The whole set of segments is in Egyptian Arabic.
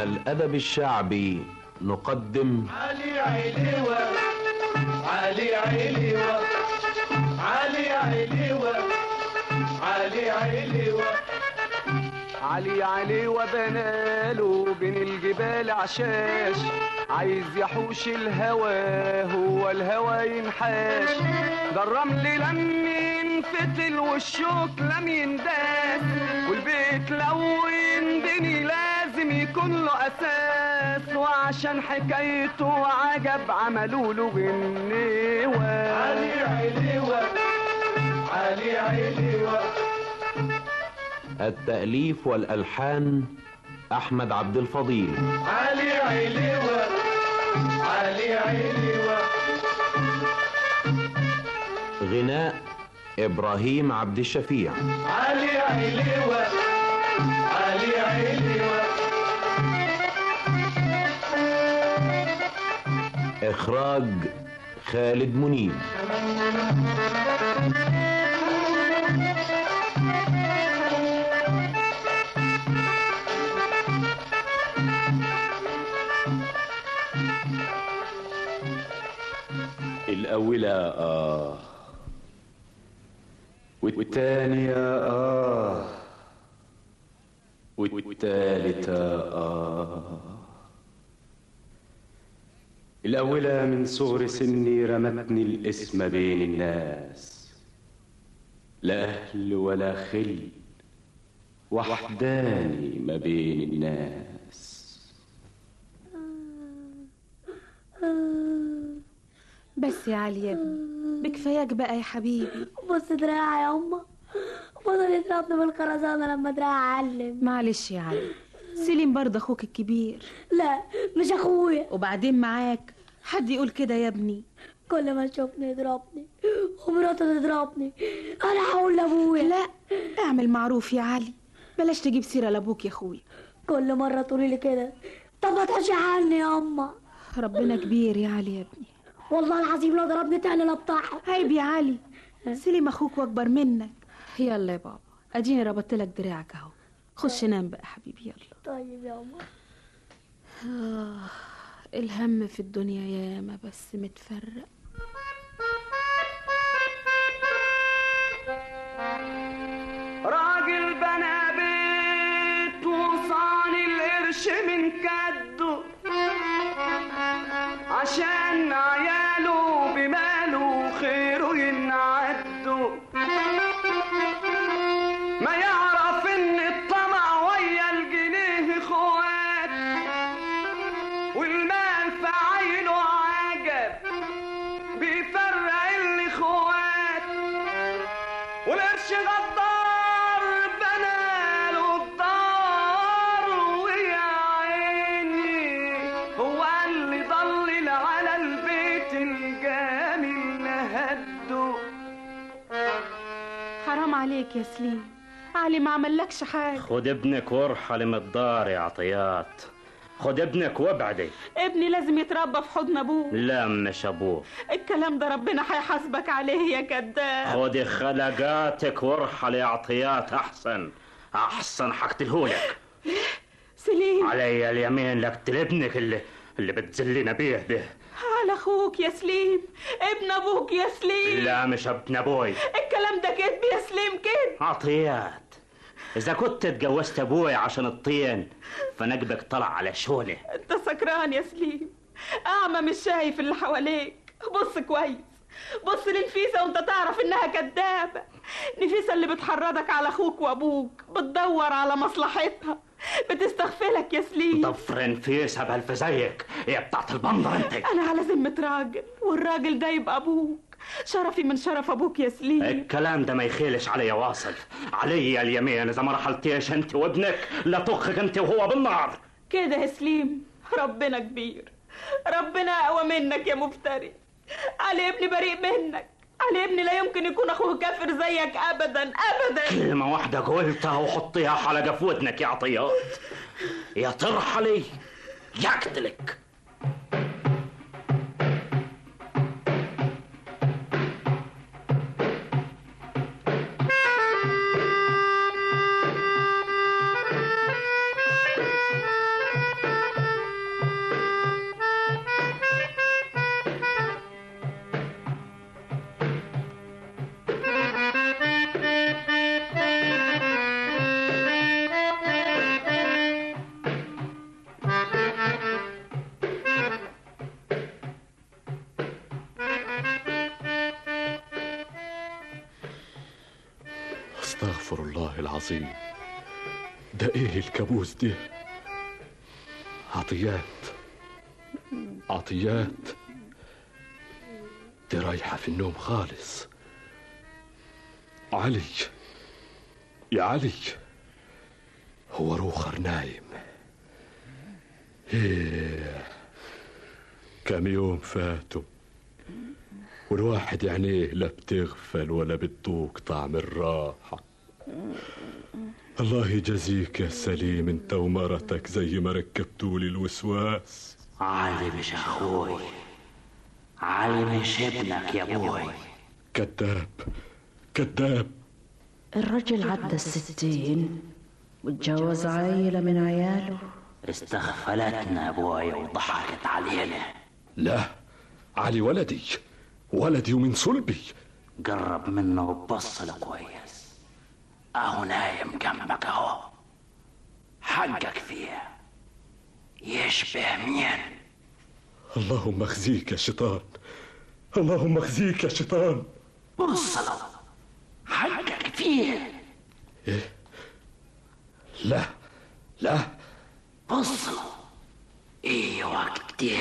الأدب الشعبي نقدم علي عليوة علي عليوة علي عليوة علي عليوة علي علي وبناله بين الجبال عشاش عايز يحوش الهوى هو الهوى ينحاش ده الرمل لم ينفتل والشوك لم ينداس والبيت لو يندني لازم يكون له اساس وعشان حكايته عجب عملوا له غنيوه علي عليوة علي عليوة التأليف والألحان أحمد عبد الفضيل علي عليوة علي عليوة غناء إبراهيم عبد الشفيع علي عليوة علي عليوة إخراج خالد منيب الأولى آه والتانية آه والتالتة آه الأولى من صغر سني رمتني الاسم بين الناس لا أهل ولا خل وحداني ما بين الناس بس يا علي يا ابني بكفاياك بقى يا حبيبي بص دراعي يا أمه فضل يضربني بالخرزانة لما دراعي علم معلش يا علي سليم برضه اخوك الكبير لا مش أخويا وبعدين معاك حد يقول كده يا ابني كل ما تشوفني يضربني ومراته تضربني أنا هقول لأبويا لا اعمل معروف يا علي بلاش تجيب سيرة لابوك يا اخويا كل مرة تقولي لي كده طب ما تحشي عني يا أمه ربنا كبير يا علي يا ابني والله العظيم لو ضربني تاني لبطحه عيب يا علي سليم اخوك واكبر منك يلا يا بابا اديني ربطت لك دراعك اهو خش نام بقى حبيبي يلا طيب يا أمه آه الهم في الدنيا ياما بس متفرق راجل بنى بيت وصاني القرش من كده عشان عياله بماله خيره ينعدوا ما يعرف ان الطمع ويا الجنيه اخوات والمال في عينه عجب بيفرق الاخوات والقرش غدار بناله الدار ويا عيني هو اللي ضلل على البيت الجميل هده حرام عليك يا سليم علي ما عملكش حاجة خد ابنك وارحل من الدار يا عطيات خد ابنك وابعدي ابني لازم يتربى في حضن ابوه لا مش ابوه الكلام ده ربنا هيحاسبك عليه يا كذاب خدي خلقاتك وارحل يا عطيات احسن احسن حقتلهولك سليم علي اليمين لقتل ابنك اللي اللي بتذلينا بيه ده على اخوك يا سليم ابن ابوك يا سليم لا مش ابن ابوي الكلام ده كذب يا سليم كذب عطيات اذا كنت اتجوزت ابوي عشان الطين فنقبك طلع على شونه انت سكران يا سليم اعمى مش شايف اللي حواليك بص كويس بص لنفيسة وانت تعرف انها كدابة نفيسة اللي بتحرضك على اخوك وابوك بتدور على مصلحتها بتستغفلك يا سليم ضفر نفيسها بألف زيك يا بتاعت البندر انت انا على ذمة راجل والراجل ده يبقى ابوك شرفي من شرف ابوك يا سليم الكلام ده ما يخيلش علي واصل علي اليمين اذا ما رحلتيش انت وابنك لا طخك انت وهو بالنار كده يا سليم ربنا كبير ربنا اقوى منك يا مفتري علي ابني بريء منك علي ابني لا يمكن يكون اخوه كافر زيك ابدا ابدا كلمة واحدة قلتها وحطيها حلقة في ودنك يا عطيات يا ترحلي يا اقتلك استغفر الله العظيم ده ايه الكابوس ده عطيات عطيات دي رايحة في النوم خالص علي يا علي هو روخر نايم ايه كم يوم فاتوا والواحد عينيه لا بتغفل ولا بتذوق طعم الراحة الله يجازيك يا سليم انت ومرتك زي ما ركبتولي الوسواس علي مش اخوي علي مش ابنك يا ابوي كذاب كذاب الرجل عدى الستين واتجوز عيلة من عياله استغفلتنا ابوي وضحكت علينا لا علي ولدي ولدي ومن صلبي قرب منه وبص له كويس اهو نايم جنبك اهو حقك فيه يشبه مين اللهم اخزيك يا شيطان اللهم اخزيك يا شيطان بص له حقك فيه لا لا بص له ايوه كده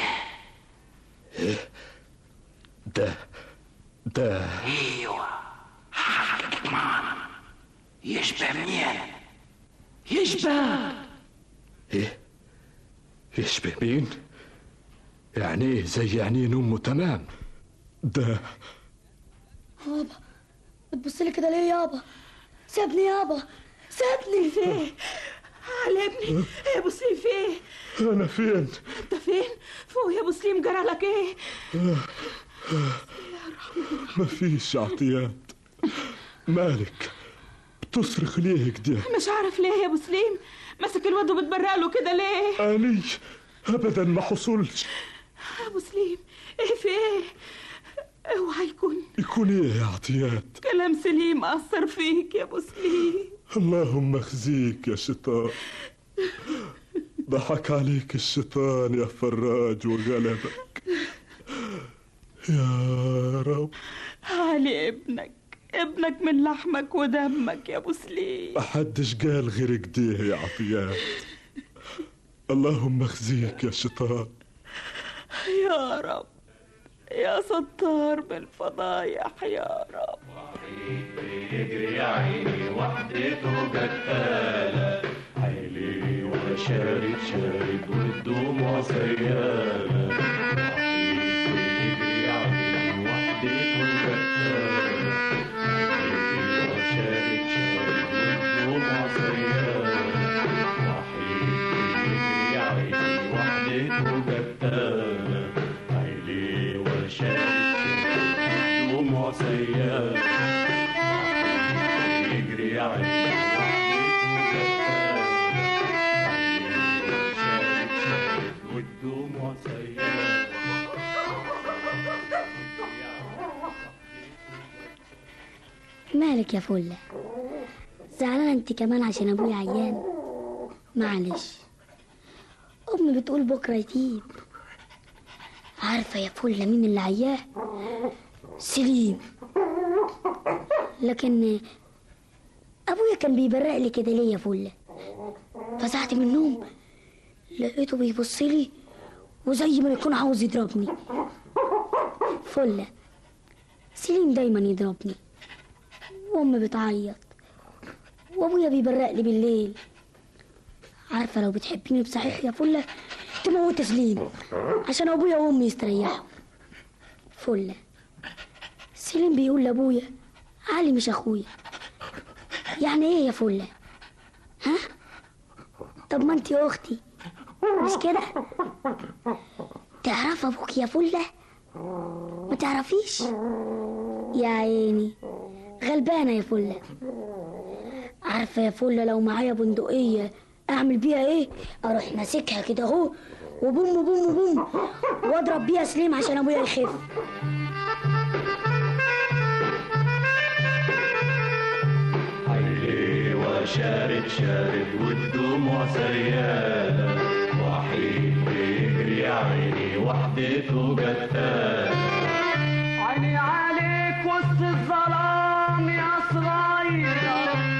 ده ده ايوه حقك معنا يشبه مين يشبه ايه يشبه مين يعني ايه زي عينين امه تمام ده يابا بتبص لي كده ليه يابا سيبني يابا سيبني فين على ابني يا ابو سليم فين انا فين انت فين فوق يا ابو سليم جرى لك ايه مفيش عطيات مالك بتصرخ ليه كده مش عارف ليه يا ابو سليم ماسك الواد وبتبرق له كده ليه اني ابدا ما حصلش يا ابو سليم ايه في ايه اوعى يكون يكون ايه يا عطيات كلام سليم اثر فيك يا ابو سليم اللهم اخزيك يا شيطان ضحك عليك الشيطان يا فراج وغلبك يا رب علي ابنك ابنك من لحمك ودمك يا ابو سليم محدش قال غير كده يا عطيات اللهم اخزيك يا شيطان يا رب يا ستار بالفضايح يا رب يجري يا عيني وحدته قتالة عيلي وشارد شارد والدموع سيالة يجري يا عيني وحدته قتالة عيلي وشارد شارد والدموع سيالة يجري يا عيني وحدته قتالة عيلي وشارد شارد والدموع سيالة يجري يا عيني والدموع سيالة مالك يا فلة زعلانة انت كمان عشان ابويا عيان معلش امي بتقول بكرة يتيب عارفة يا فلة مين اللي عياه سليم لكن ابويا كان بيبرق لي كده ليه يا فلة فزعت من النوم لقيته بيبص لي وزي ما يكون عاوز يضربني فلة سليم دايما يضربني وامي بتعيط وابويا بيبرق لي بالليل عارفه لو بتحبيني بصحيح يا فله تموت سليم عشان ابويا وامي يستريحوا فله سليم بيقول لابويا علي مش اخويا يعني ايه يا فله ها طب ما انتي اختي مش كده تعرف ابوك يا فله ما تعرفيش يا عيني غلبانة يا فلة عارفة يا فلة لو معايا بندقية أعمل بيها إيه؟ أروح ماسكها كده أهو وبوم بوم بوم وأضرب بيها سليم عشان أبويا يخف عيلي وشارد شارد والدموع سيالة وحيد بيجري يا عيني وحدته قتالة عيني عليك وسط الظلام يا صغير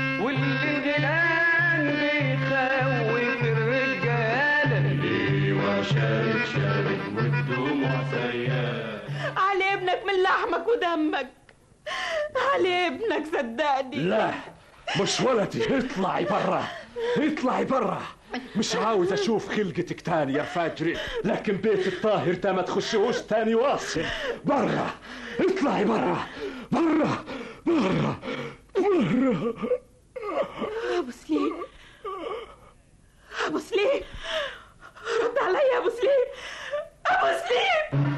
علي ابنك من لحمك ودمك علي ابنك صدقني لا مش ولدي اطلعي برا اطلعي برا مش عاوز اشوف خلقتك تاني يا فاجري لكن بيت الطاهر ده ما تخشوش تاني واصل برا اطلعي برا برا برا برا ابو سليم ابو سليم رد عليا يا ابو سليم ابو سليم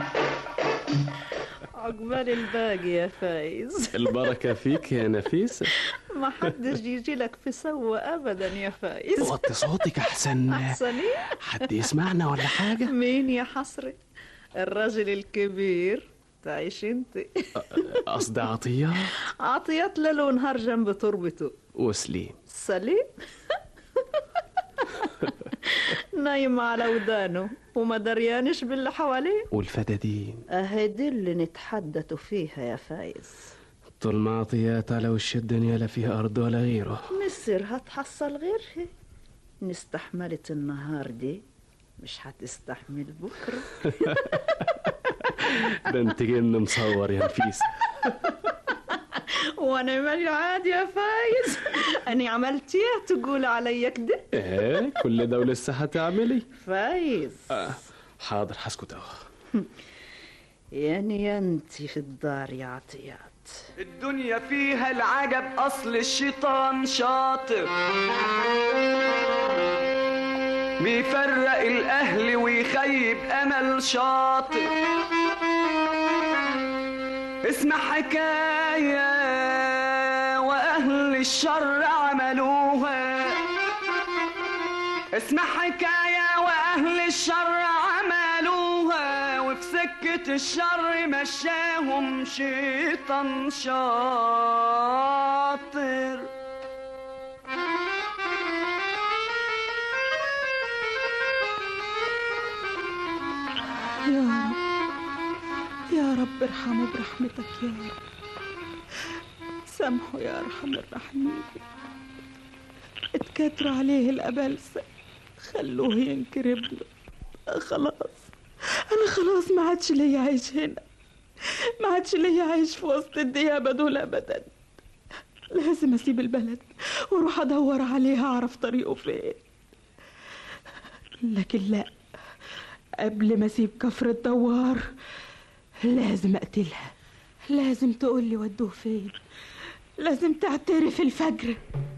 عقبال الباقي يا فايز البركة فيك يا نفيسة ما حدش يجي لك في سوا ابدا يا فايز وطي صوتك أحسن احسن إيه؟ حد يسمعنا ولا حاجة مين يا حسري الراجل الكبير تعيش انت قصدي عطية عطيات ليل ونهار جنب تربته وسليم سليم نايم على ودانه وما دريانش باللي حواليه والفدادين اهي دي اللي نتحدثوا فيها يا فايز طول ما عطيات على وش الدنيا لا فيها أرض ولا غيره مصيرها تحصل غيرها نستحملت النهار دي مش هتستحمل بكرة ده انت جن مصور يا نفيسة وانا مالي عادي يا فايز اني عملت ايه تقول عليا كده ايه كل ده ولسه هتعملي فايز آه. حاضر هسكت اهو يعني يا انتي في الدار يا عطيات الدنيا فيها العجب اصل الشيطان شاطر بيفرق الاهل ويخيب امل شاطر اسمع حكاية واهل الشر عملوها اسمع حكاية واهل الشر عملوها وفي سكة الشر مشاهم شيطان شاطر يا رب يا رب ارحمه برحمتك يا رب سامحه يا ارحم الراحمين اتكتر عليه الابلسه خلوه ينكر ابنه خلاص انا خلاص ما عادش ليا عيش هنا ما عادش ليا عيش في وسط الديابه دول ابدا لازم اسيب البلد واروح ادور عليه اعرف طريقه فين لكن لا قبل ما اسيب كفر الدوار لازم اقتلها لازم تقولي ودوه فين لازم تعترف الفجر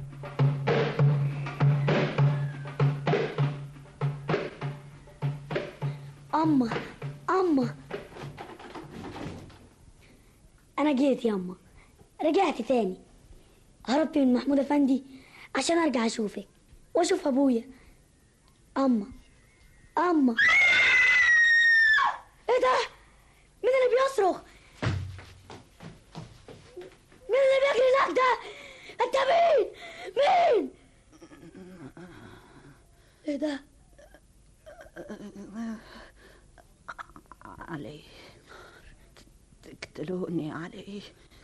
أما أما أنا جيت يا أما رجعت تاني هربت من محمود أفندي عشان أرجع أشوفك وأشوف أبويا أما أما إيه ده؟ مين اللي بيصرخ؟ مين اللي بيجري هناك ده؟ أنت مين؟ مين؟ إيه ده؟ علي تقتلوني علي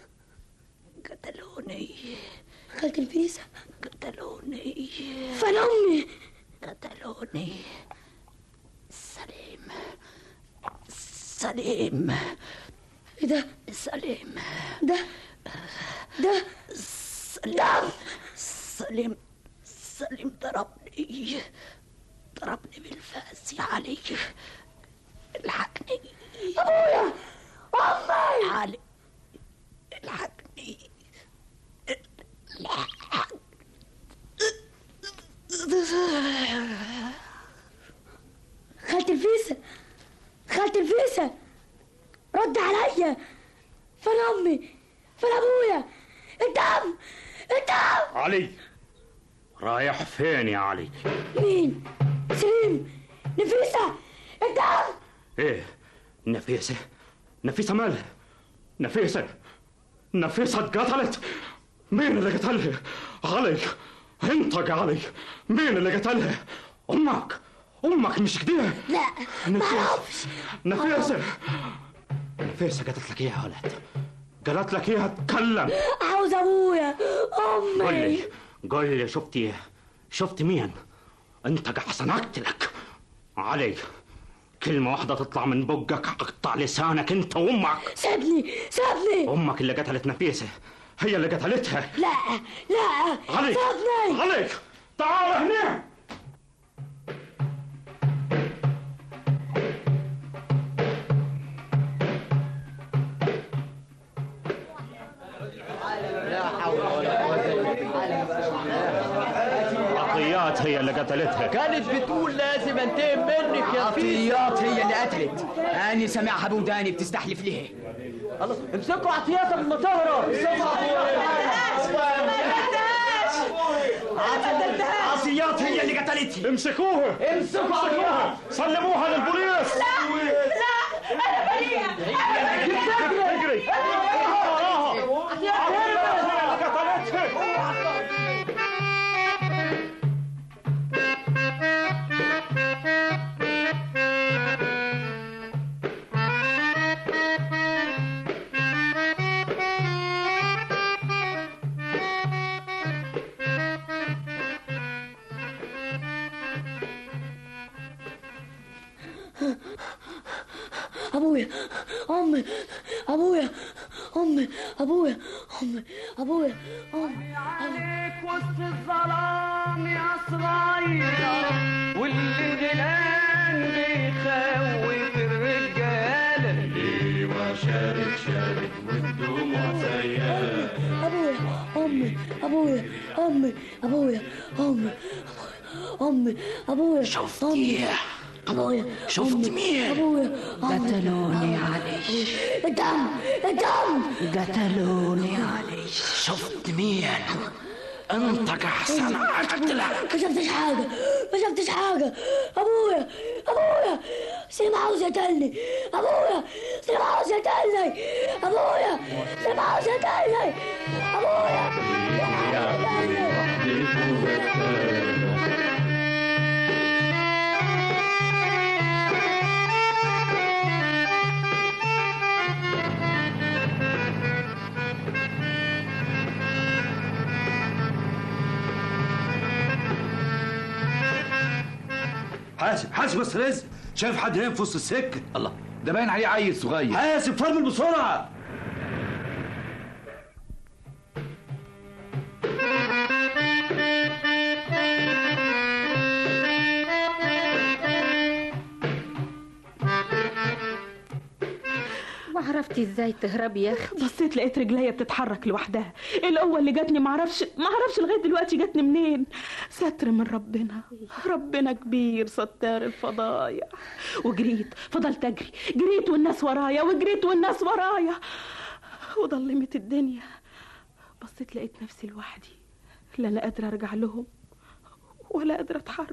قتلوني خالتي الفيسة قتلوني فين أمي؟ قتلوني سليم سليم إيه ده؟ سليم ده ده سليم سليم سليم ضربني ضربني بالفاس يا علي الحقني أبويا أمي علي الحقني الحق خالتي الفيسة خالتي الفيسة رد عليا فين أمي فين أبويا الدم الدم علي رايح فين يا علي مين سليم نفيسة الدم ايه نفيسة نفيسة مالها نفيسة نفيسة اتقتلت مين اللي قتلها علي انطق يا علي مين اللي قتلها امك امك مش كده لا ما نفيسة أعرفش نفيسة نفيسة قالت لك ايه يا ولد قالت لك ايه اتكلم عاوز أبويا قول أمي لي قول لي شفتي شفت مين انت احسن اقتلك علي كلمة واحدة تطلع من بقك اقطع لسانك انت وامك سيبني سيبني امك اللي قتلت نفيسة هي اللي قتلتها لا لا علي سيبني علي تعال هنا عطيات هي اللي قتلتها كانت بتقول لازم انتقم منك يا عطيات هي اللي قتلت أنا سامعها بوداني بتستحلف ليه الله امسكوا عطيات قبل ما تهرب عطيات هي اللي قتلتها امسكوها امسكوا عطيات سلموها للبوليس انا بريئه اجري ابويا امي ابويا امي ابويا امي ابويا امي عليك وسط الظلام يا صغير واللي غلان بيخوف الرجاله ايوه شارد شارد والدموع سيالة ابويا امي ابويا امي ابويا امي امي ابويا شفت امي ايه؟ ابويا شفت أمي، مين؟ ابويا قتلوني علي الدم الدم قتلوني علي شفت مين؟ انطق احسن اقتلك ما شفتش حاجة ما شفتش حاجة أبويا أبويا سليم عاوز يقتلني أبويا سليم عاوز يقتلني أبويا سليم عاوز يقتلني أبويا سليم عاوز يقتلني حاسب حاسب بس رزق شايف حد هنا في وسط السكه الله ده باين عليه عيل صغير حاسب فرمل بسرعه وعرفتي ازاي تهربي يا اختي بصيت لقيت رجليا بتتحرك لوحدها القوة اللي جاتني معرفش معرفش لغاية دلوقتي جاتني منين ستر من ربنا ربنا كبير ستار الفضايح وجريت فضلت اجري جريت والناس ورايا وجريت والناس ورايا وضلمت الدنيا بصيت لقيت نفسي لوحدي لا انا قادرة ارجع لهم ولا قادرة اتحرك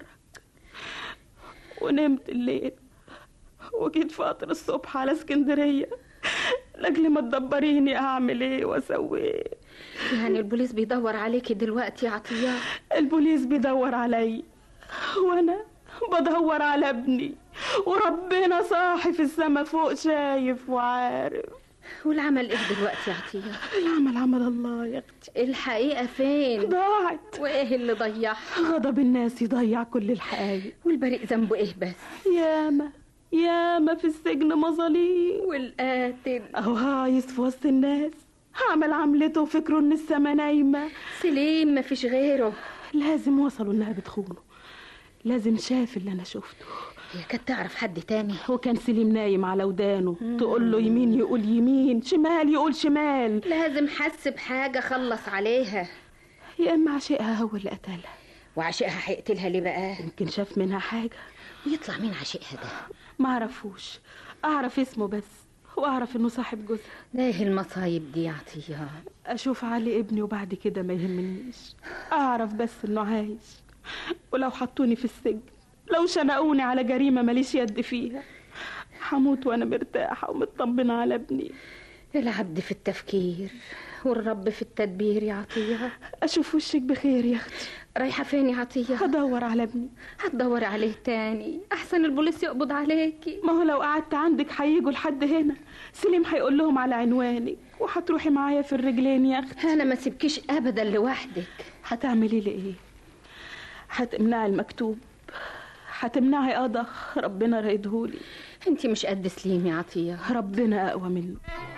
ونمت الليل وجيت فاطر الصبح على اسكندرية لاجل ما تدبريني اعمل ايه واسوي ايه يعني البوليس بيدور عليكي دلوقتي يا عطيات البوليس بيدور علي وانا بدور على ابني وربنا صاحي في السما فوق شايف وعارف والعمل ايه دلوقتي يا عطيات العمل عمل الله يا اختي الحقيقة فين ضاعت وايه اللي ضيعها غضب الناس يضيع كل الحقايق والبريء ذنبه ايه بس ياما ياما في السجن مظاليم والقاتل اهو هايص في وسط الناس عمل عملته وفكره ان السما نايمه سليم مفيش غيره لازم وصلوا انها بتخونه لازم شاف اللي انا شفته هي كانت تعرف حد تاني وكان سليم نايم على ودانه تقول له يمين يقول يمين شمال يقول شمال لازم حس بحاجة خلص عليها يا اما عشقها هو اللي قتلها وعشقها هيقتلها ليه بقى يمكن شاف منها حاجه ويطلع مين عشقها ده ما اعرفوش اعرف اسمه بس واعرف انه صاحب جوزها ده ايه المصايب دي يا عطيات اشوف علي ابني وبعد كده ما يهمنيش اعرف بس انه عايش ولو حطوني في السجن لو شنقوني على جريمه ماليش يد فيها هموت وانا مرتاحه ومطمنه على ابني العبد في التفكير والرب في التدبير يا عطية اشوف وشك بخير يا اختي رايحة فين يا عطية هدور على ابني هتدوري عليه تاني احسن البوليس يقبض عليكي ما هو لو قعدت عندك هيجوا لحد هنا سليم هيقول لهم على عنوانك وهتروحي معايا في الرجلين يا اختي انا ما سيبكيش ابدا لوحدك هتعملي لي ايه هتمنعي المكتوب هتمنعي قضى ربنا رايدهولي انت مش قد سليم يا عطيه ربنا اقوى منه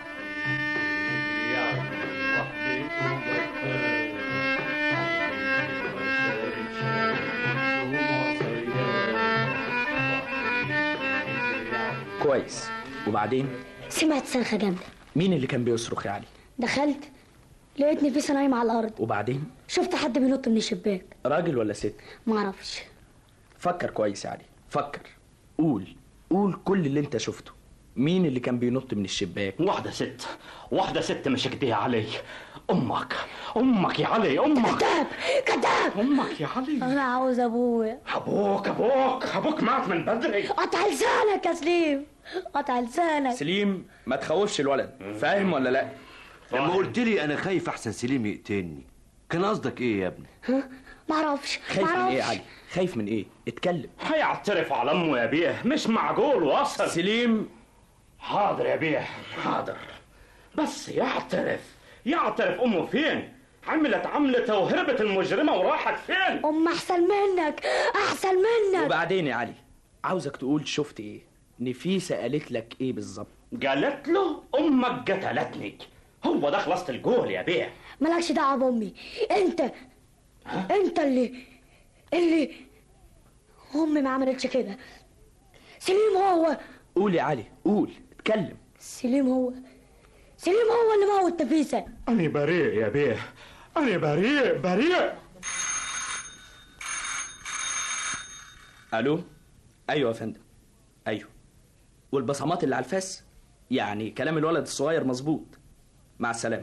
كويس وبعدين سمعت صرخة جامدة مين اللي كان بيصرخ يا علي دخلت لقيت نفيسة نايمة على الأرض وبعدين شفت حد بينط من الشباك راجل ولا ست معرفش فكر كويس يا علي فكر قول قول كل اللي انت شفته مين اللي كان بينط من الشباك واحدة ست واحدة ست مش كده يا علي أمك أمك يا علي أمك كذاب كذاب أمك يا علي أنا عاوز أبويا أبوك أبوك أبوك مات من بدري قطع لسانك يا سليم قطع لسانك سليم ما تخوفش الولد فاهم ولا لا لما قلت لي انا خايف احسن سليم يقتلني كان قصدك ايه يا ابني ها معرفش خايف من ايه يا معرفش علي خايف من ايه اتكلم هيعترف على أمه يا بيه مش معقول وصل سليم حاضر يا بيه حاضر بس يعترف يعترف أمه فين عملت عملته وهربت المجرمة وراحت فين أم أحسن منك أحسن منك وبعدين يا علي عاوزك تقول شفت ايه نفيسة قالت لك ايه بالظبط قالت له أمك قتلتني هو ده خلاصة الجول يا بيه مالكش دعوة بأمي أنت أنت اللي اللي أمي ما عملتش كده سليم هو قول يا علي قول اتكلم سليم هو سليم هو اللي موت نفيسة أنا بريء يا بيه أنا بريء بريء الو ايوه يا فندم ايوه والبصمات اللي على الفاس يعني كلام الولد الصغير مظبوط مع السلامه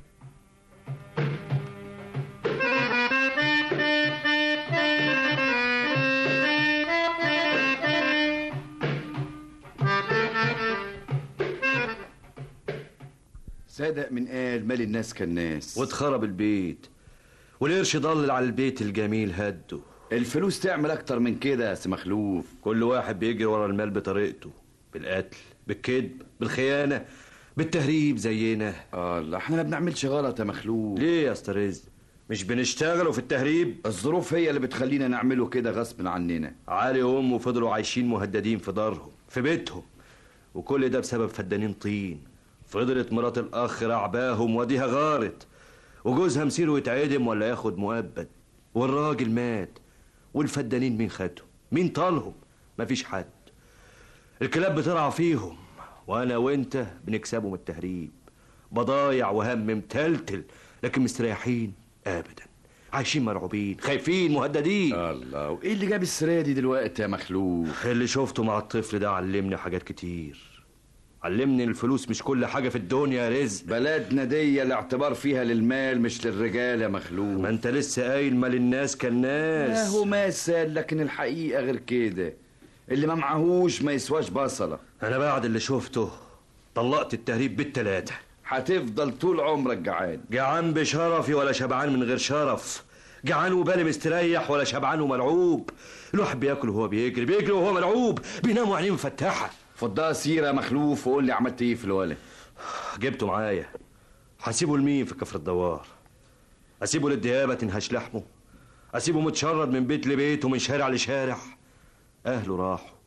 صدق من قال مال الناس كالناس واتخرب البيت والقرش ضلل على البيت الجميل هده الفلوس تعمل اكتر من كده يا سي مخلوف كل واحد بيجري ورا المال بطريقته بالقتل بالكذب بالخيانة بالتهريب زينا الله احنا ما بنعملش غلط يا مخلوف ليه يا اسطى رزق مش بنشتغلوا في التهريب الظروف هي اللي بتخلينا نعمله كده غصب عننا علي وامه فضلوا عايشين مهددين في دارهم في بيتهم وكل ده بسبب فدانين طين فضلت مرات الاخ رعباهم وديها غارت وجوزها مسيره يتعدم ولا ياخد مؤبد والراجل مات والفدانين مين خدهم مين طالهم مفيش حد الكلاب بترعى فيهم وانا وانت بنكسبهم التهريب بضايع وهم متلتل لكن مستريحين ابدا عايشين مرعوبين خايفين مهددين الله وايه اللي جاب السريه دي دلوقتي يا مخلوف اللي شفته مع الطفل ده علمني حاجات كتير علمني إن الفلوس مش كل حاجة في الدنيا يا رزق بلدنا دي الاعتبار فيها للمال مش للرجال يا مخلوف ما انت لسه قايل مال الناس كالناس ما هو مثل لكن الحقيقة غير كده اللي ما معهوش ما يسواش بصلة انا بعد اللي شفته طلقت التهريب بالتلاتة هتفضل طول عمرك جعان جعان بشرفي ولا شبعان من غير شرف جعان وبالي مستريح ولا شبعان وملعوب الواحد بياكل وهو بيجري بيجري وهو ملعوب بينام وعينيه مفتحة فضها سيرة يا مخلوف وقول لي عملت ايه في الولد جبته معايا هسيبه لمين في كفر الدوار اسيبه للديابة تنهش لحمه اسيبه متشرد من بيت لبيت ومن شارع لشارع اهله راحوا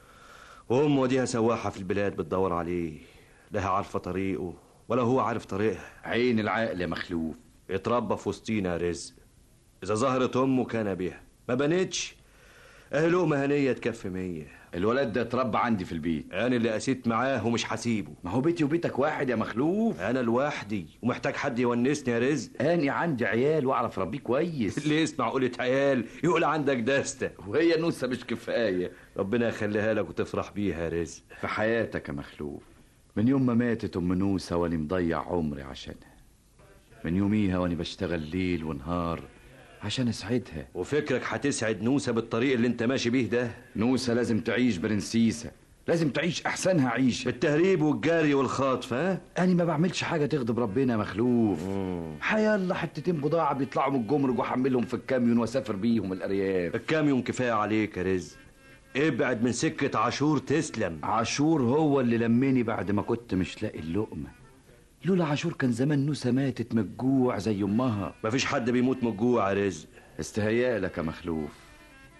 وامه وديها سواحة في البلاد بتدور عليه لا هي عارفة طريقه ولا هو عارف طريقها عين العقل يا مخلوف اتربى في وسطينا يا رزق اذا ظهرت امه كان بيها ما بنتش اهله مهنية تكفي مية الولد ده اتربى عندي في البيت انا اللي قسيت معاه ومش هسيبه ما هو بيتي وبيتك واحد يا مخلوف انا لوحدي ومحتاج حد يونسني يا رزق اني عندي عيال واعرف اربيه كويس اللي يسمع قولة عيال يقول عندك دستة وهي نوسه مش كفايه ربنا يخليها لك وتفرح بيها يا رزق في حياتك يا مخلوف من يوم ما ماتت ام نوسه وانا مضيع عمري عشانها من يوميها وانا بشتغل ليل ونهار عشان اسعدها وفكرك هتسعد نوسة بالطريق اللي انت ماشي بيه ده نوسه لازم تعيش برنسيسه لازم تعيش احسنها عيشه بالتهريب والجري والخطف ها انا ما بعملش حاجه تغضب ربنا يا مخلوف حيالله حتتين بضاعه بيطلعوا من الجمرك واحملهم في الكاميون واسافر بيهم الارياف الكاميون كفايه عليك يا رزق ابعد من سكة عاشور تسلم عاشور هو اللي لمني بعد ما كنت مش لاقي اللقمه لولا عاشور كان زمان نوسه ماتت من الجوع زي امها مفيش حد بيموت من الجوع يا رزق استهيالك يا مخلوف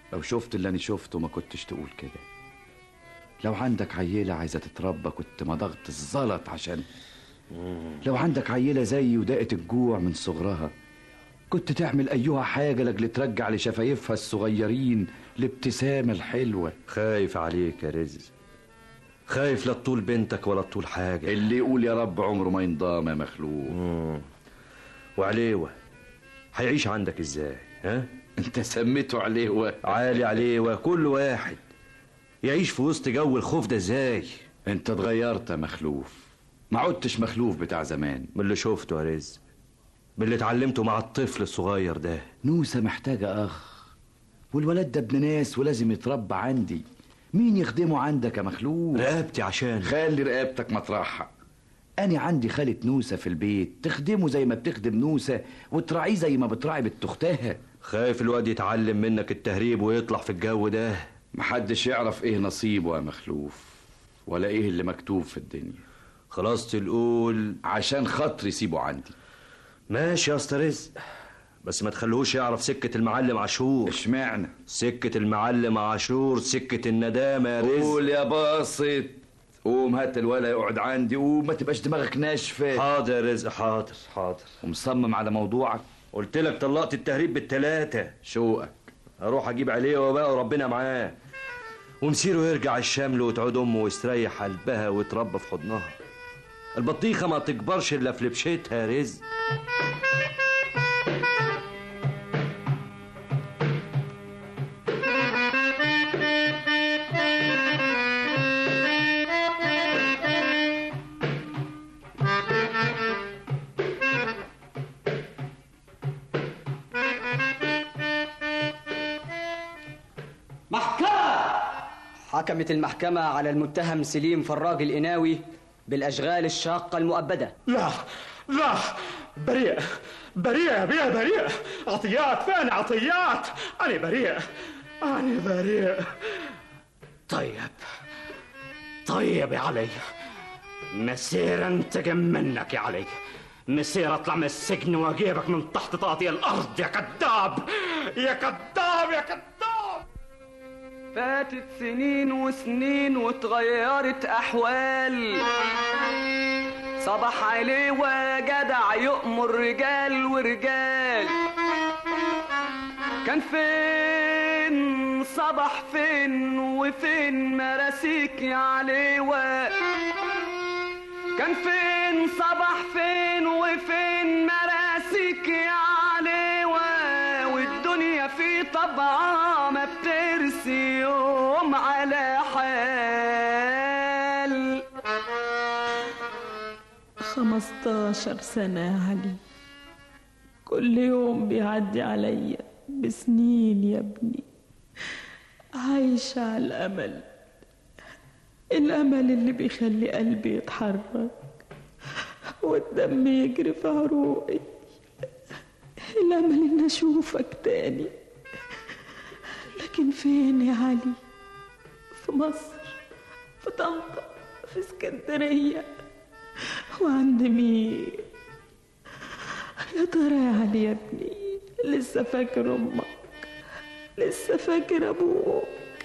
لو شفت اللي انا شفته ما كنتش تقول كده لو عندك عيلة عايزة تتربى كنت مضغت الزلط عشان لو عندك عيلة زيي ودقت الجوع من صغرها كنت تعمل أيها حاجة لأجل ترجع لشفايفها الصغيرين الابتسامة الحلوة خايف عليك يا رزق خايف لا تطول بنتك ولا تطول حاجة اللي يقول يا رب عمره ما ينضام يا مخلوق وعليوة هيعيش عندك ازاي ها انت سميته عليوة عالي عليوة كل واحد يعيش في وسط جو الخوف ده ازاي انت اتغيرت يا مخلوف ما عدتش مخلوف بتاع زمان من اللي شفته يا رزق من اللي اتعلمته مع الطفل الصغير ده نوسة محتاجة أخ والولد ده ابن ناس ولازم يتربى عندي مين يخدمه عندك يا مخلوق رقبتي عشان خلي رقبتك مطرحها أنا عندي خالة نوسة في البيت تخدمه زي ما بتخدم نوسة وتراعيه زي ما بتراعي بنت أختها خايف الواد يتعلم منك التهريب ويطلع في الجو ده محدش يعرف ايه نصيبه يا مخلوف ولا ايه اللي مكتوب في الدنيا خلاص تقول عشان خاطري سيبه عندي ماشي يا اسطى رزق بس ما تخلوش يعرف سكة المعلم عاشور اشمعنى سكة المعلم عاشور سكة الندامة يا رزق قول يا باسط قوم هات الولا يقعد عندي وما تبقاش دماغك ناشفة حاضر يا رزق حاضر حاضر ومصمم على موضوعك قلت لك طلقت التهريب بالتلاتة شوقك اروح اجيب عليه وبقى وربنا معاه ومسيره يرجع الشمل وتعود امه ويستريح قلبها ويتربى في حضنها البطيخه ما تكبرش الا في لبشتها يا رزق حكمت المحكمة على المتهم سليم فراج الإناوي بالأشغال الشاقة المؤبدة لا لا بريء بريء يا بيه بريء عطيات فين عطيات أنا بريء أنا بريء طيب طيب يا علي مسير انتقم منك يا علي مسير اطلع من السجن واجيبك من تحت طاطي الارض يا كذاب يا كذاب يا كذاب فاتت سنين وسنين وتغيرت أحوال صبح عليه وجدع يؤمر رجال ورجال كان فين صبح فين وفين مراسيك يا عليوة كان فين صبح فين وفين مراسيك يا عليوة والدنيا في طبعها ما بترسي يوم على حال خمستاشر سنة يا علي كل يوم بيعدي عليا بسنين يا ابني عايشة على الأمل الأمل اللي بيخلي قلبي يتحرك والدم يجري في عروقي الأمل إن أشوفك تاني لكن فين يا علي في مصر في طنطا في اسكندرية وعند مين يا ترى يا علي يا ابني لسه فاكر أمك لسه فاكر أبوك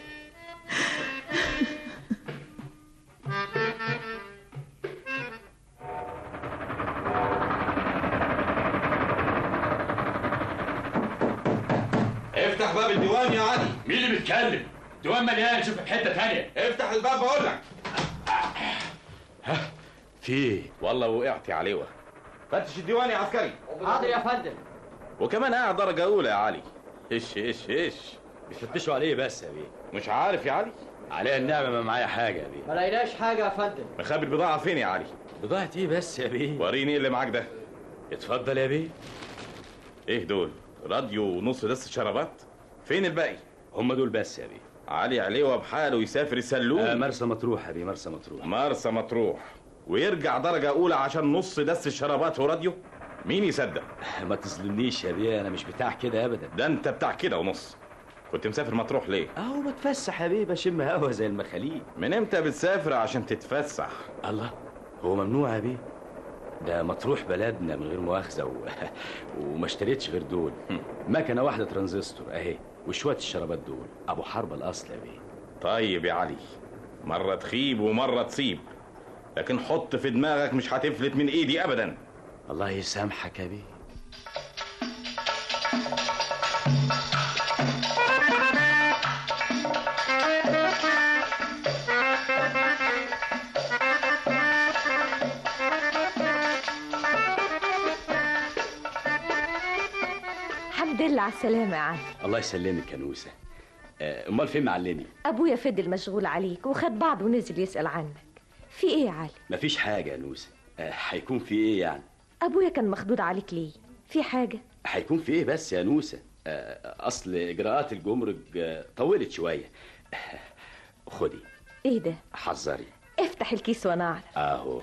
افتح باب الديوان يا علي مين اللي بيتكلم؟ ديوان مليان شوف في حته تانية افتح الباب بقول لك في ايه؟ والله وقعت يا عليوه فتش الديوان يا عسكري حاضر يا فندم وكمان قاعد درجه اولى يا علي ايش ايش ايش بيفتشوا عليه بس يا بيه مش عارف يا علي عليها النعمه ما معايا حاجه يا بيه ما لقيناش حاجة يا فندم مخبي البضاعه فين يا علي بضاعه ايه بس يا بيه وريني ايه اللي معاك ده اتفضل يا بيه ايه دول راديو ونص دست شرابات فين الباقي هم دول بس يا بيه علي عليوه بحاله يسافر يسلوه آه مرسى مطروح يا بيه مرسى مطروح مرسى مطروح ويرجع درجه اولى عشان نص دست الشرابات وراديو مين يصدق ما تظلمنيش يا بيه انا مش بتاع كده ابدا ده انت بتاع كده ونص كنت مسافر مطروح ليه اهو بتفسح يا بيه بشم هوا زي المخاليق من امتى بتسافر عشان تتفسح الله هو ممنوع يا بيه ده مطروح بلدنا من غير مؤاخذه و... وما اشتريتش غير دول مكنه واحده ترانزستور اهي وشويه الشرابات دول ابو حرب الاصل يا بيه طيب يا علي مرة تخيب ومرة تصيب لكن حط في دماغك مش هتفلت من ايدي ابدا الله يسامحك يا بيه الحمد لله على السلامة يا علي الله يسلمك يا نوسه آه، امال فين معلمي أبويا فضل مشغول عليك وخد بعضه ونزل يسأل عنك في إيه يا علي؟ مفيش حاجه يا نوسه آه، هيكون في ايه يعني أبويا كان مخضوض عليك ليه؟ في حاجة؟ هيكون في ايه بس يا نوسه آه، اصل اجراءات الجمرك آه، طولت شويه آه، خدي إيه ده؟ حذري افتح الكيس وأنا أعرف اهو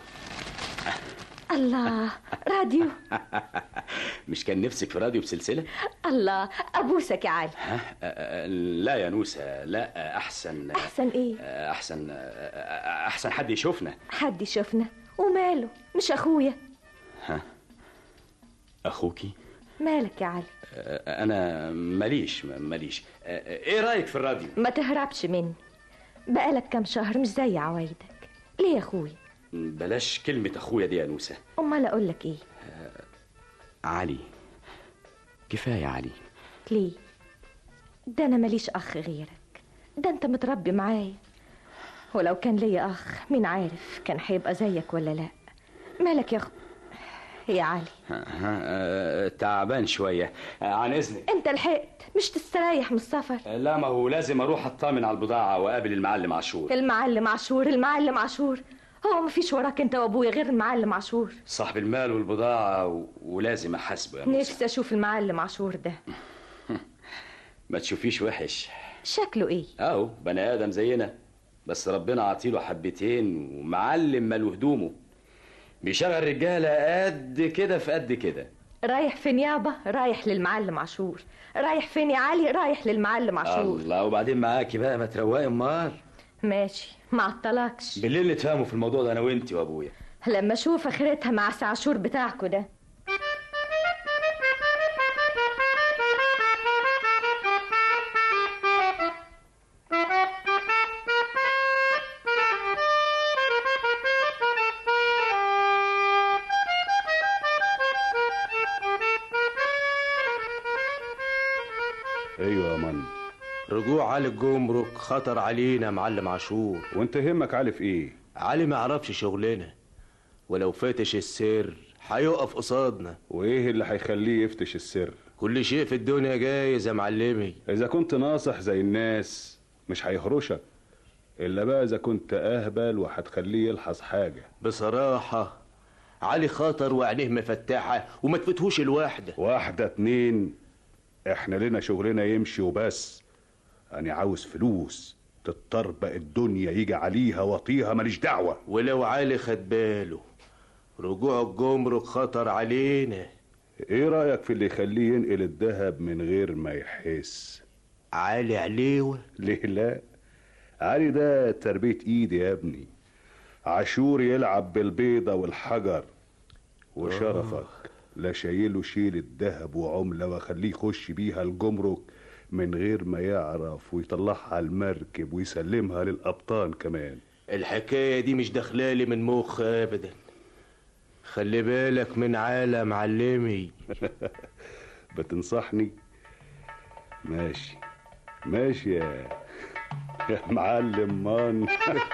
الله راديو مش كان نفسك في راديو بسلسله الله أبوسك يا علي ها آه، آه، لا يا نوسه لا آه، احسن آه، أحسن إيه؟ آه، احسن آه، آه، احسن حد يشوفنا حد يشوفنا وماله مش أخويا ها اخوكي مالك يا علي آه، انا ماليش ماليش آه، ايه رايك في الراديو ما تهربش مني بقالك كام شهر مش زي عوايدك ليه يا أخويا؟ بلاش كلمه اخويا دي يا نوسه أمال أقول لك إيه؟ علي كفايه علي ليه؟ ده أنا ماليش أخ غيرك ده أنت متربي معايا ولو كان ليا أخ مين عارف كان هيبقى زيك ولا لأ مالك يا أخ يا علي ها، ها، آه، تعبان شويه آه، عن اذنك أنت لحقت مش تستريح من السفر آه، لا ما هو لازم اروح اطمن على البضاعه واقابل المعلم عاشور المعلم عاشور المعلم عاشور هو مفيش وراك انت وابويا غير المعلم عاشور صاحب المال والبضاعه و... ولازم احاسبه يا نوسه نفسي اشوف المعلم عاشور ده ما تشوفيش وحش شكله ايه اهو بني ادم زينا بس ربنا عطيله حبتين ومعلم ماله هدومه بيشغل رجاله قد كده في قد كده رايح فين يابا رايح للمعلم عاشور رايح فين يا علي رايح للمعلم عاشور الله وبعدين معاكي بقى ما تروقي امال ماشي ما عطلكش بالليل نتفاهموا في الموضوع ده انا وانتي وابويا لما اشوف اخرتها مع سعشور بتاعكوا ده ايوه يا من رجوع علي الجمرك خطر علينا يا معلم عاشور وانت همك علي في ايه علي ما يعرفش شغلنا ولو فتش السر هيقف قصادنا وايه اللي هيخليه يفتش السر كل شيء في الدنيا جايز يا معلمي اذا كنت ناصح زي الناس مش هيهرشك الا بقى اذا كنت اهبل وهتخليه يلحظ حاجه بصراحة علي خطر وعينيه مفتحة وما تفتهوش الواحدة واحده اتنين احنا لنا شغلنا يمشي وبس انا عاوز فلوس تتطربق الدنيا يجي عليها واطيها ماليش دعوه ولو علي خد باله رجوع الجمرك خطر علينا ايه رايك في اللي يخليه ينقل الذهب من غير ما يحس علي عليوه ليه لا علي ده تربيه ايدي يا ابني عاشور يلعب بالبيضة والحجر وشرفك لا شايله شيل الذهب وعملة واخليه يخش بيها الجمرك من غير ما يعرف ويطلعها على المركب ويسلمها للأبطال كمان الحكاية دي مش داخلالي من مخ أبدا خلي بالك من عالم معلمي بتنصحني ماشي ماشي يا يا معلم مان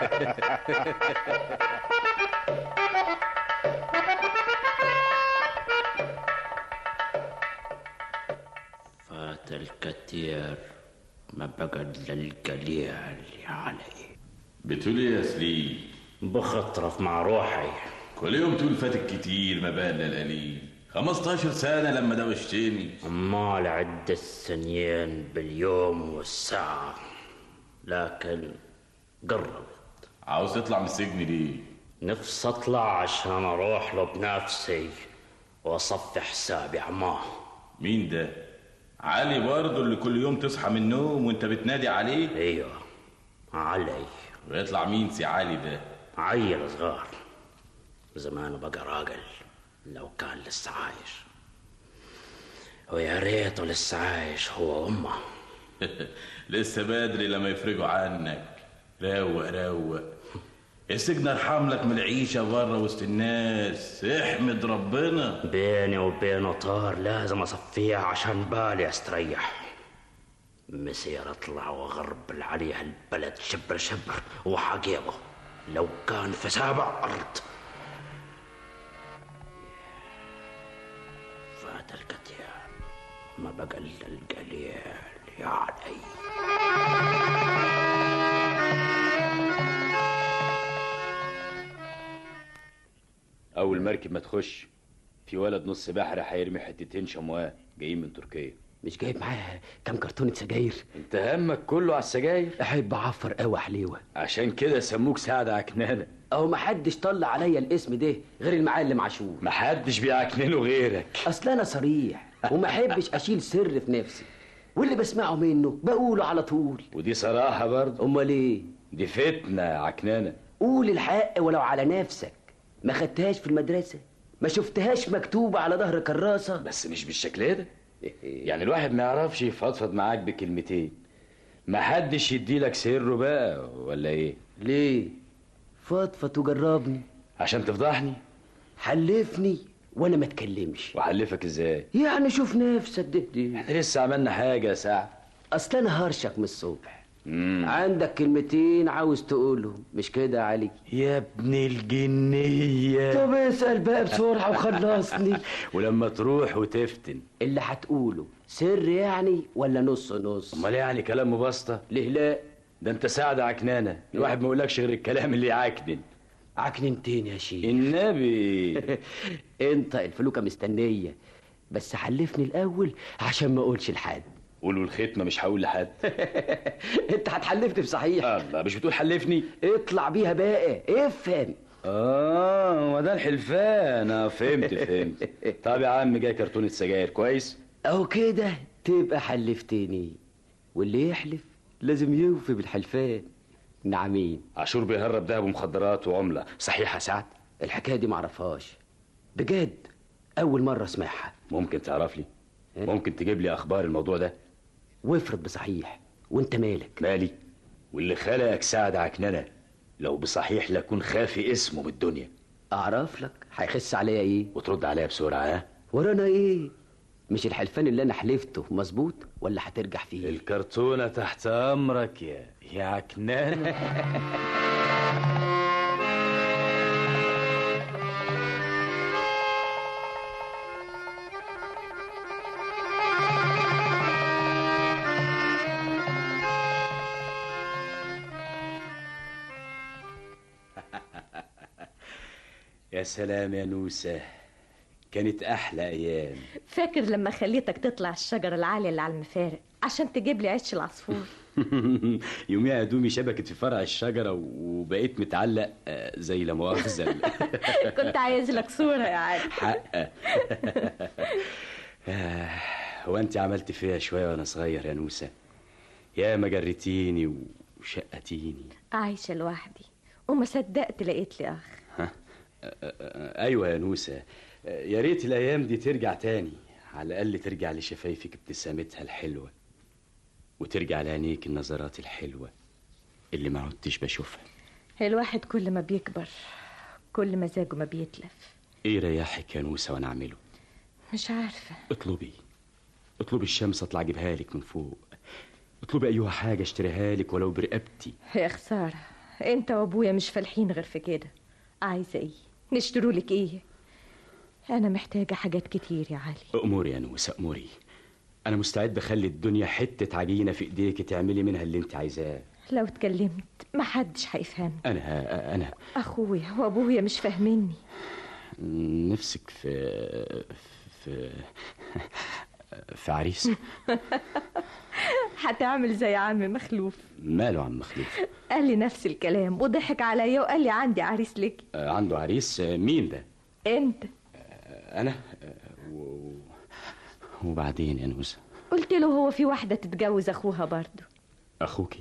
فات الكثير ما بقى الا القليل يا علي بتقول ايه يا سليم بخطرف مع روحي كل يوم تقول فات الكتير ما بقى الا القليل 15 سنة لما دوشتني امال عد الثانيين باليوم والساعة لكن قربت عاوز تطلع من السجن ليه؟ نفسي اطلع عشان اروح له بنفسي واصفي حسابي عماه مين ده؟ علي برضه اللي كل يوم تصحى من النوم وانت بتنادي عليه؟ ايوه علي ويطلع مين سي علي ده؟ عيل صغار زمانه بقى راجل لو كان لسه عايش ويا ريته لسه عايش هو وامه لسه بدري لما يفرجوا عنك روق روق السجن ارحم لك من العيشة بره وسط الناس احمد ربنا بيني وبينه طار لازم اصفيها عشان بالي استريح مسير اطلع واغربل عليها البلد شبر شبر وحقيقه لو كان في سابع ارض فات الكثير ما بقى الا القليل يا علي اول مركب ما تخش في ولد نص بحر هيرمي حتتين شمواه جايين من تركيا مش جايب معاه كام كرتونة سجاير انت همك كله على السجاير احب اعفر قوي حليوه عشان كده سموك سعد عكنانه اهو محدش طلع عليا الاسم ده غير المعلم عاشور محدش بيعكننه غيرك اصل انا صريح وما احبش اشيل سر في نفسي واللي بسمعه منه بقوله على طول ودي صراحه برضه امال ايه دي فتنه عكنانه قول الحق ولو على نفسك ما خدتهاش في المدرسه ما شفتهاش مكتوبه على ظهر كراسه بس مش بالشكل ده يعني الواحد ما يعرفش يفضفض معاك بكلمتين ما حدش يديلك سره بقى ولا ايه ليه فضفض وجربني عشان تفضحني حلفني وانا ما اتكلمش وحلفك ازاي يعني شوف نفسك ده دي احنا لسه عملنا حاجه يا سعد اصل انا هرشك من الصبح عندك كلمتين عاوز تقولهم مش كده يا علي يا ابن الجنيه طب اسال بقى بسرعه وخلصني ولما تروح وتفتن اللي هتقوله سر يعني ولا نص نص امال إيه يعني كلام مبسطه ليه لا ده انت سعد عكنانه الواحد ما يقولكش غير الكلام اللي يعكنن عكننتين يا شيخ النبي انت الفلوكه مستنيه بس حلفني الاول عشان ما اقولش لحد قولوا الختمه مش هقول لحد انت هتحلفني بصحيح الله مش بتقول حلفني اطلع بيها بقى افهم اه ما ده الحلفان اه فهمت فهمت طب يا عم جاي كرتونه سجاير كويس اهو كده تبقى حلفتني واللي يحلف لازم يوفي بالحلفان نعمين عاشور بيهرب دهب ومخدرات وعمله صحيح يا سعد الحكايه دي معرفهاش بجد اول مره اسمعها ممكن تعرف لي ممكن تجيب لي اخبار الموضوع ده وافرض بصحيح وانت مالك مالي واللي خلقك سعد عكننه لو بصحيح لكون خافي اسمه من الدنيا اعرف لك هيخس عليا ايه وترد عليا بسرعه ها ورانا ايه مش الحلفان اللي انا حلفته مظبوط ولا هترجع فيه الكرتونه تحت امرك يا يا عكنانه يا سلام يا نوسة كانت أحلى أيام فاكر لما خليتك تطلع الشجرة العالية اللي على المفارق عشان تجيب لي عيش العصفور يوميها هدومي شبكت في فرع الشجرة وبقيت متعلق آه، زي لا مؤاخذة كنت عايز لك صورة يا علي حقه آه، هو أنت عملت فيها شوية وأنا صغير يا نوسة يا ما جريتيني وشقتيني عايشة لوحدي وما صدقت لقيت لي أخ ها آه، آه، أيوة يا نوسة آه، يا ريت الأيام دي ترجع تاني على الأقل ترجع لشفايفك ابتسامتها الحلوة وترجع لعينيك النظرات الحلوة اللي ما عدتش بشوفها الواحد كل ما بيكبر كل مزاجه ما بيتلف ايه رياحك يا نوسة وانا اعمله مش عارفة اطلبي اطلبي الشمس اطلع اجيبها لك من فوق اطلبي ايها حاجة اشتريها لك ولو برقبتي يا خسارة انت وابويا مش فالحين غير في كده عايزة ايه نشتروا لك ايه انا محتاجة حاجات كتير يا علي اموري يا نوسة اموري انا مستعد اخلي الدنيا حتة عجينة في ايديك تعملي منها اللي انت عايزاه لو اتكلمت محدش هيفهمني انا انا اخويا وابويا مش فاهميني نفسك في في في عريس هتعمل زي عم مخلوف ماله عم مخلوف قال لي نفس الكلام وضحك عليا وقال لي عندي عريس لك آه، عنده عريس آه، مين ده انت آه، انا آه، و... وبعدين يا نوسة قلت له هو في واحدة تتجوز اخوها برضه اخوكي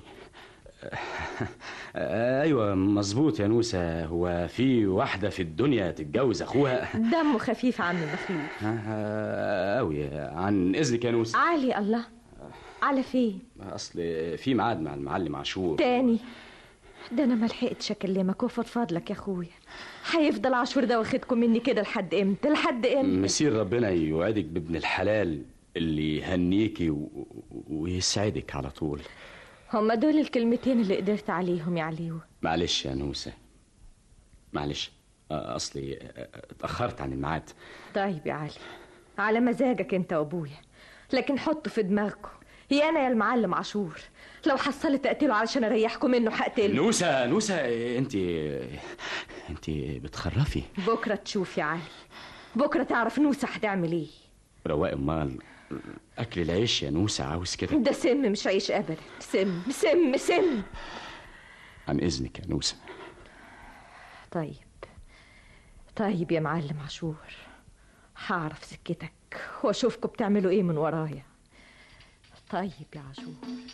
آه، ايوه مظبوط يا نوسة هو في واحدة في الدنيا تتجوز اخوها دمه خفيف عم مخلوف آه، قوي عن اذنك يا نوسة علي الله على فين اصل في ميعاد مع المعلم عاشور تاني ده انا ملحقتش اكلمك وافضفض لك يا اخويا هيفضل عاشور ده واخدكم مني كده لحد امتى لحد امتى مسير ربنا يوعدك بابن الحلال اللي يهنيكي و... و- ويسعدك على طول هما دول الكلمتين اللي قدرت عليهم يا عليو معلش يا نوسة معلش آه، اصلي آه، اتاخرت عن الميعاد طيب يا علي على مزاجك انت وابويا لكن حطوا في دماغكم يا انا يا المعلم عاشور لو حصلت اقتله علشان اريحكم منه هقتله نوسة نوسة انت انت بتخرفي بكره تشوف يا علي بكره تعرف نوسه هتعمل ايه رواق امال اكل العيش يا نوسة عاوز كده ده سم مش عيش ابدا سم سم سم عن اذنك يا نوسة طيب طيب يا معلم عاشور هعرف سكتك واشوفكم بتعملوا ايه من ورايا طيب يا عاشور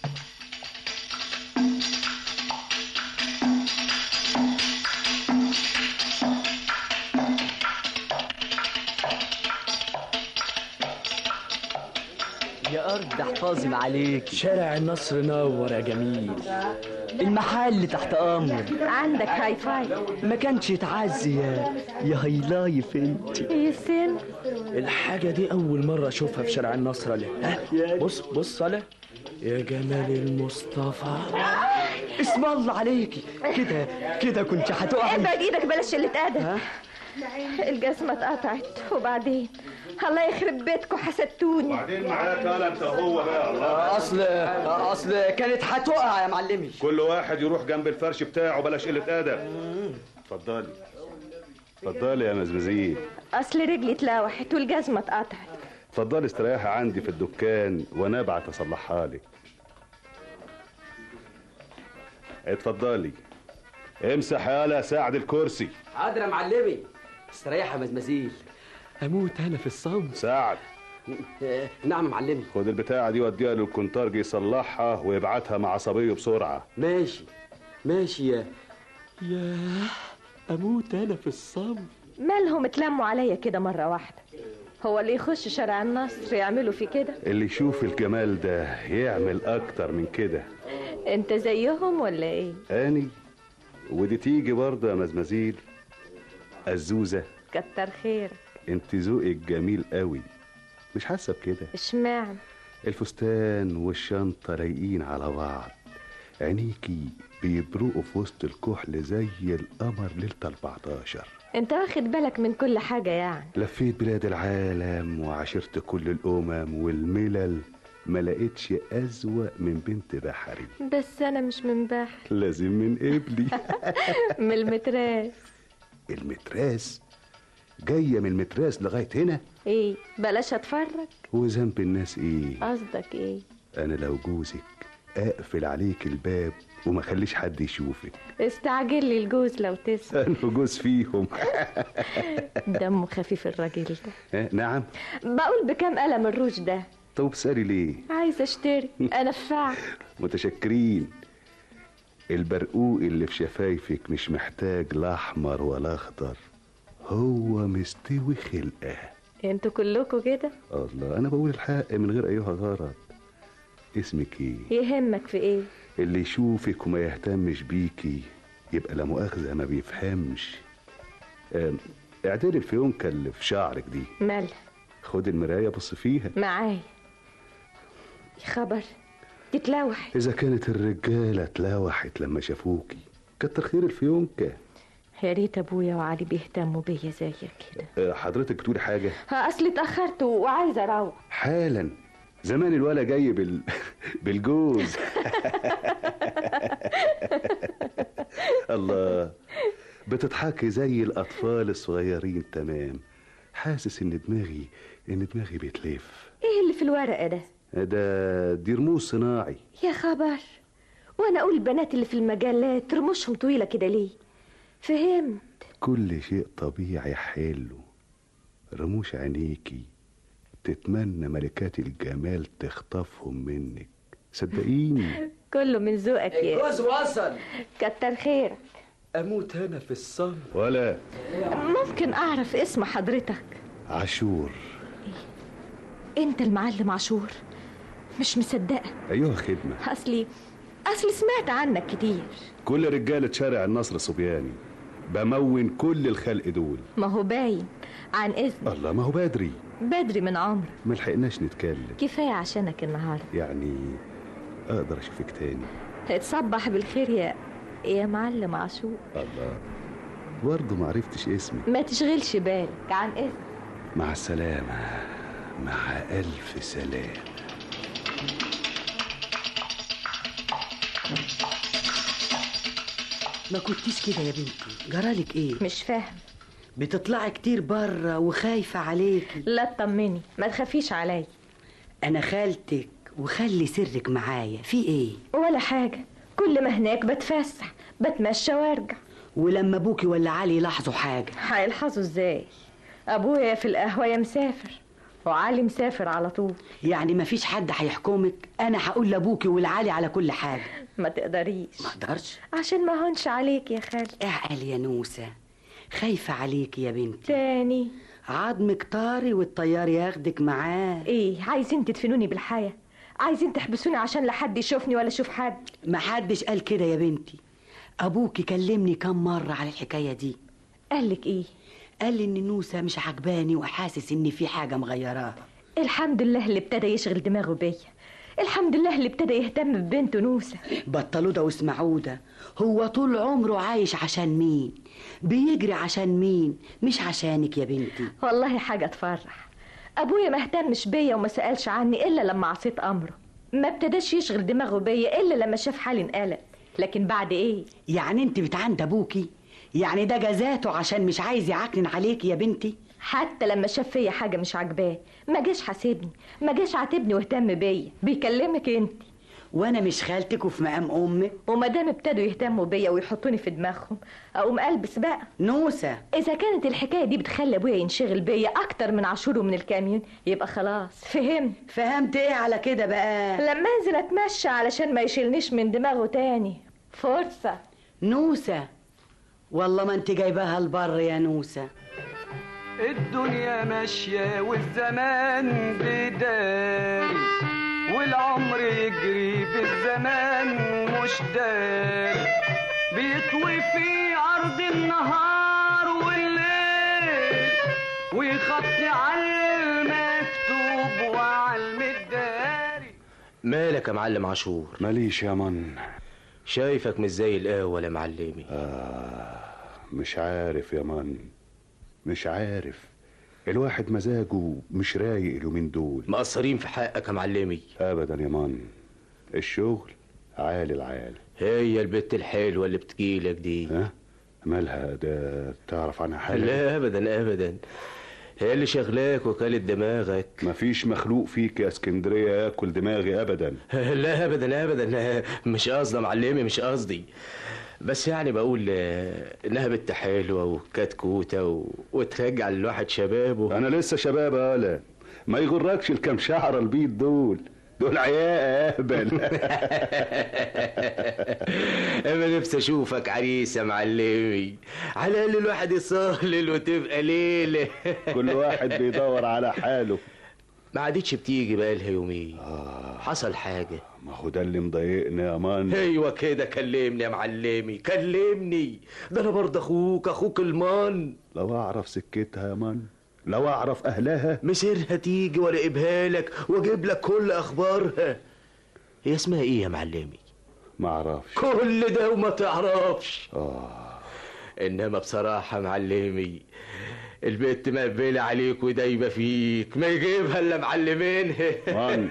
يا أرض احفظي عليك شارع النصر نور يا جميل المحل تحت أمر عندك هاي فاي ما كانش يتعزي يا يا هيلايف انت ايه السن الحاجة دي أول مرة أشوفها في شارع النصر له ها بص بص على يا جمال المصطفى اسم الله عليكي كده كده كنت هتقعي ابعد ايدك بلاش اللي اتقدم الجزمة اتقطعت وبعدين الله يخرب بيتكم حسدتوني بعدين معاك انا انت وهو بقى الله اصل اصل كانت هتقع يا معلمي كل واحد يروح جنب الفرش بتاعه بلاش قله ادب اتفضلي اتفضلي يا مزمزين اصل رجلي اتلوحت والجزمة اتقطعت اتفضلي استريحي عندي في الدكان وانا ابعت اصلحها لك اتفضلي امسح يالا ساعد الكرسي حاضر يا معلمي استريح يا مزمزيل اموت انا في الصوم ساعد نعم معلمي خد البتاعة دي وديها للكونتارج يصلحها ويبعتها مع صبيه بسرعة ماشي ماشي يا يا اموت انا في الصوم مالهم اتلموا عليا كده مرة واحدة هو اللي يخش شارع النصر يعملوا في كده اللي يشوف الجمال ده يعمل اكتر من كده انت زيهم ولا ايه اني ودي تيجي برضه يا مزمزيل الزوزة كتر خيرك انت ذوقك جميل قوي مش حاسه بكده اشمعنى الفستان والشنطه لايقين على بعض عينيكي بيبرقوا في وسط الكحل زي القمر ليله 14 انت واخد بالك من كل حاجة يعني لفيت بلاد العالم وعاشرت كل الامم والملل ما لقيتش ازوق من بنت بحري بس انا مش من بحر لازم من قبلي من المتراس المتراس جايه من المتراس لغايه هنا ايه بلاش اتفرج وذنب الناس ايه قصدك ايه انا لو جوزك اقفل عليك الباب وما خليش حد يشوفك استعجل لي الجوز لو تسمع انا جوز فيهم دمه خفيف الراجل ده ها، نعم بقول بكام قلم الروج ده طب بتسألي ليه عايزه اشتري انفعك متشكرين البرقوق اللي في شفايفك مش محتاج لا احمر ولا اخضر هو مستوي خلقه انتوا كلكوا كده الله انا بقول الحق من غير ايها غرض اسمك ايه يهمك في ايه اللي يشوفك وما يهتمش بيكي يبقى لا مؤاخذه ما بيفهمش آم، اعدلي الفيونكه اللي في شعرك دي مال خد المرايه بص فيها معايا يا خبر تتلوح اذا كانت الرجاله اتلوحت لما شافوكي كتر خير الفيونكه يا ريت ابويا وعلي بيهتموا بيا زيك كده آه، حضرتك بتقولي حاجه ها اصلي اتاخرت وعايزه اروح حالا زمان الولا جاي بال... بالجوز الله بتضحكي زي الأطفال الصغيرين تمام حاسس إن دماغي إن دماغي بتلف ايه اللي في الورقه ده ده دي رموز صناعي يا خبر وانا اقول البنات اللي في المجلات رموشهم طويله كده ليه فهمت كل شيء طبيعي حلو رموش عينيكي تتمنى ملكات الجمال تخطفهم منك صدقيني كله من ذوقك يا الجوز وصل كتر خيرك اموت انا في الصوم ولا ممكن اعرف اسم حضرتك عاشور انت المعلم عاشور مش مصدقة ايها خدمه أصلي أصلي سمعت عنك كتير كل رجاله شارع النصر صبياني بمون كل الخلق دول ما هو باين عن إذن الله ما هو بدري بدري من عمرك ما لحقناش نتكلم كفاية عشانك النهاردة يعني اقدر اشوفك تاني اتصبح بالخير يا يا معلم عاشور الله برضه ما عرفتش اسمي ما تشغلش بالك عن إذن مع السلامه مع الف سلام ما كنتيش كده يا بنتي جرالك ايه مش فاهم بتطلعي كتير بره وخايفة عليكي لا تطمني ما تخافيش عليا انا خالتك وخلي سرك معايا في ايه ولا حاجة كل ما هناك بتفسح بتمشى وارجع ولما ابوكي ولا علي يلاحظوا حاجة هيلحظوا ازاي ابويا في القهوة يا مسافر وعلي مسافر على طول يعني مفيش حد هيحكمك انا هقول لابوكي ولعلي على كل حاجة ما تقدريش ما اقدرش عشان ما هونش عليك يا خالي اعقل يا نوسة خايفة عليكي يا بنتي تاني عظمك طاري والطيار ياخدك معاه ايه عايزين تدفنوني بالحياة عايزين تحبسوني عشان لا حد يشوفني ولا اشوف حد ما حدش قال كده يا بنتي ابوكي كلمني كم مرة على الحكاية دي قالك ايه قال لي ان نوسة مش عجباني وحاسس ان في حاجة مغيراها الحمد لله اللي ابتدى يشغل دماغه بيا الحمد لله اللي ابتدى يهتم ببنته نوسة بطلوا ده واسمعوا ده هو طول عمره عايش عشان مين بيجري عشان مين مش عشانك يا بنتي والله حاجة تفرح ابويا ما اهتمش بيا وما سألش عني الا لما عصيت امره ما ابتداش يشغل دماغه بيا الا لما شاف حالي انقلب لكن بعد ايه يعني انت بتعند ابوكي يعني ده جزاته عشان مش عايز يعكنن عليكي يا بنتي حتى لما شاف فيا حاجة مش عاجباه ما جاش حاسبني ما جاش عاتبني واهتم بيا بيكلمك انت وانا مش خالتك وفي مقام امك وما دام ابتدوا يهتموا بيا ويحطوني في دماغهم اقوم البس بقى نوسة اذا كانت الحكايه دي بتخلي ابويا ينشغل بيا اكتر من عاشور ومن الكاميون يبقى خلاص فهمت فهمت ايه على كده بقى لما انزل اتمشى علشان ما يشيلنيش من دماغه تاني فرصه نوسة والله ما انت جايباها البر يا نوسة الدنيا ماشية والزمان بداري والعمر يجري بالزمان مش داري بيطوي في عرض النهار والليل ويخطي على المكتوب وعلى المداري مالك يا معلم عاشور ماليش يا من شايفك مش زي الاول يا معلمي آه مش عارف يا من مش عارف الواحد مزاجه مش رايق اليومين دول مقصرين في حقك يا معلمي ابدا يا من الشغل عال العال هي البت الحلوه اللي بتجيلك دي ها مالها ده تعرف عنها حاجه لا ابدا ابدا هي اللي شغلاك وكالت دماغك مفيش مخلوق فيك يا اسكندريه ياكل دماغي ابدا لا ابدا ابدا مش قصدي يا معلمي مش قصدي بس يعني بقول آه، انها بنت حلوه وكتكوته و... وترجع للواحد شبابه انا لسه شباب الا ما يغركش الكام شعر البيض دول دول عياء اهبل انا نفسي اشوفك عريس يا معلمي على الاقل الواحد يصهلل وتبقى ليله كل واحد بيدور على حاله ما عادتش بتيجي بقالها يومين حصل حاجه ما هو ده اللي مضايقني يا مان ايوه كده كلمني يا معلمي كلمني ده انا برضه اخوك اخوك المان لو اعرف سكتها يا مان لو اعرف اهلها مسيرها تيجي وراقبها لك واجيب لك كل اخبارها هي اسمها ايه يا معلمي ما اعرفش كل ده وما تعرفش اه انما بصراحه معلمي البت مقبله عليك ودايبه فيك ما يجيبها الا معلمينها مان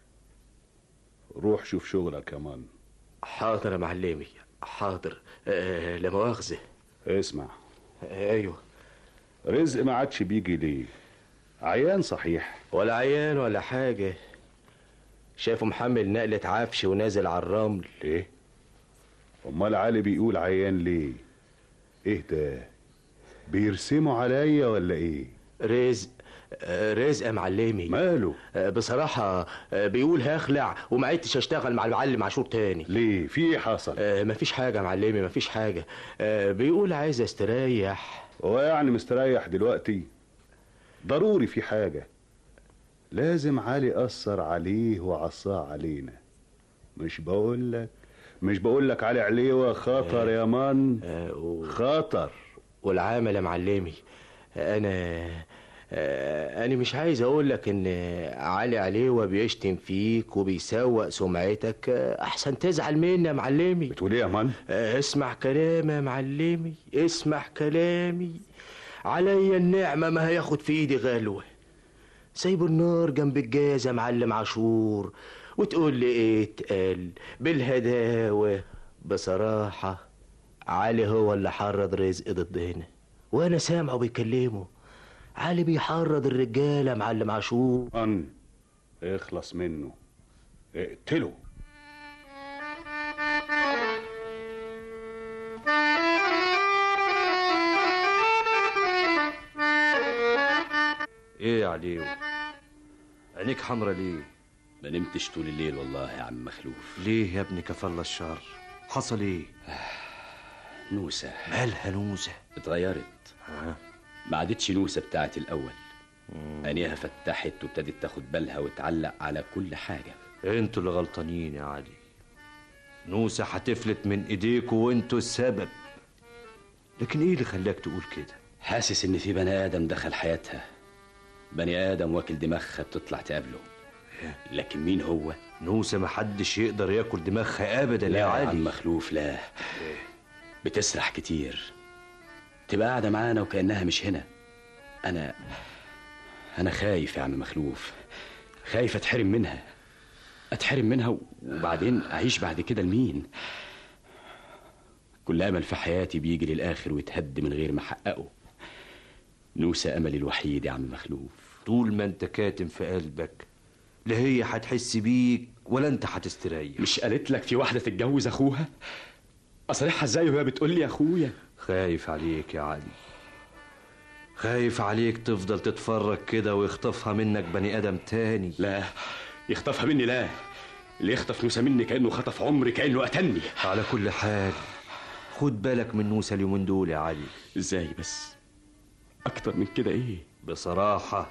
روح شوف شغلك يا مان حاضر يا معلمي حاضر آه لا مؤاخذه اسمع ايوه رزق ما عادش بيجي ليه عيان صحيح ولا عيان ولا حاجه شافه محمل نقلة عفش ونازل على الرمل ايه امال علي بيقول عيان ليه ايه ده بيرسموا عليا ولا ايه رزق آه، رزق يا معلمي ماله آه، بصراحة آه، بيقول هخلع وما عدتش اشتغل مع المعلم عاشور تاني ليه في ايه حصل مفيش حاجة يا معلمي مفيش حاجة آه، بيقول عايز استريح هو يعني مستريح دلوقتي ضروري في حاجة لازم علي أثر عليه وعصاه علينا مش بقول لك مش بقول لك علي عليوة خطر يا مان خطر والعامل يا معلمي انا آه، انا مش عايز اقول لك ان علي عليوة بيشتم فيك وبيسوق سمعتك آه، احسن تزعل مني يا معلمي بتقول ايه يا مان اسمع كلامي يا معلمي اسمع كلامي عليا النعمة ما هياخد في ايدي غلوة سايب النار جنب الجاز يا معلم عاشور وتقول لي ايه اتقال بالهداوة بصراحة علي هو اللي حرض رزق ضدنا وانا سامعه بيكلمه علي بيحرض الرجالة يا معلم عاشور مان اخلص منه اقتله ايه يا عليو عينيك حمرا ليه ما نمتش طول الليل والله يا عم مخلوف ليه يا ابني كفل الشر حصل ايه نوسة مالها نوسة اتغيرت ما عادتش نوسة بتاعت الأول عينيها فتحت وابتدت تاخد بالها وتعلق على كل حاجة انتوا اللي غلطانين يا علي نوسة هتفلت من ايديكوا وانتوا السبب لكن ايه اللي خلاك تقول كده حاسس إن في بني آدم دخل حياتها بني آدم واكل دماغها بتطلع تقابله لكن مين هو؟ نوسة محدش يقدر ياكل دماغها أبدا لا يا يا علي عم مخلوف لا بتسرح كتير تبقى قاعدة معانا وكأنها مش هنا أنا أنا خايف يا عم مخلوف خايف أتحرم منها أتحرم منها وبعدين أعيش بعد كده لمين كل أمل في حياتي بيجي للآخر ويتهد من غير ما أحققه نوسة أملي الوحيد يا عم مخلوف طول ما انت كاتم في قلبك لا هي هتحس بيك ولا انت هتستريح مش قالت لك في واحدة تتجوز أخوها أصريحها إزاي وهي بتقول لي يا أخويا خايف عليك يا علي خايف عليك تفضل تتفرج كده ويخطفها منك بني ادم تاني لا يخطفها مني لا اللي يخطف نوسة مني كأنه خطف عمري كأنه قتلني على كل حال خد بالك من نوسة اليومين دول يا علي ازاي بس اكتر من كده ايه بصراحة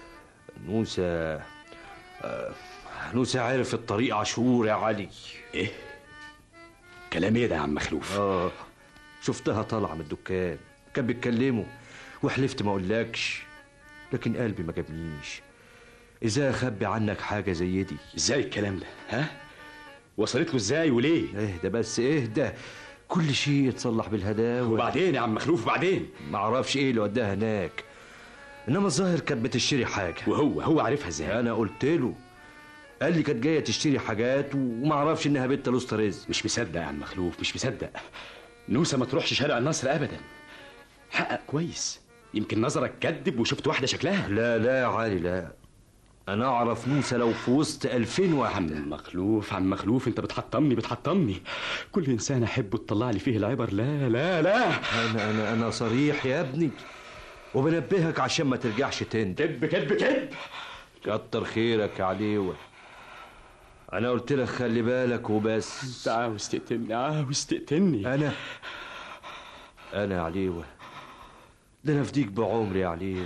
نوسة آه، نوسة عرف الطريق عاشور يا علي ايه كلام ايه ده يا عم مخلوف اه شفتها طالعة من الدكان كان بيتكلموا وحلفت ما اقولكش لكن قلبي ما جابنيش ازاي اخبي عنك حاجة زي دي ازاي الكلام ده ها وصلت له ازاي وليه اهدى بس اهدى كل شيء يتصلح بالهداوة وبعدين يا عم مخلوف بعدين معرفش ايه اللي وداها هناك انما الظاهر كانت بتشتري حاجة وهو هو عارفها ازاي انا قلت له قال لي كانت جايه تشتري حاجات ومعرفش انها بنت لوسط رزق مش مصدق يا عم مخلوف مش مصدق نوسة ما تروحش شارع النصر ابدا حقق كويس يمكن نظرك كذب وشفت واحدة شكلها لا لا يا علي لا انا اعرف موسى لو في وسط ألفين واحدة عم مخلوف عم مخلوف انت بتحطمني بتحطمني كل انسان احبه تطلع لي فيه العبر لا لا لا انا انا انا صريح يا ابني وبنبهك عشان ما ترجعش تندم كذب كذب كذب كتر خيرك يا عليوة انا قلت لك خلي بالك وبس انت عاوز تقتلني عاوز تقتلني انا انا يا عليوة ده انا افديك بعمري يا عليوة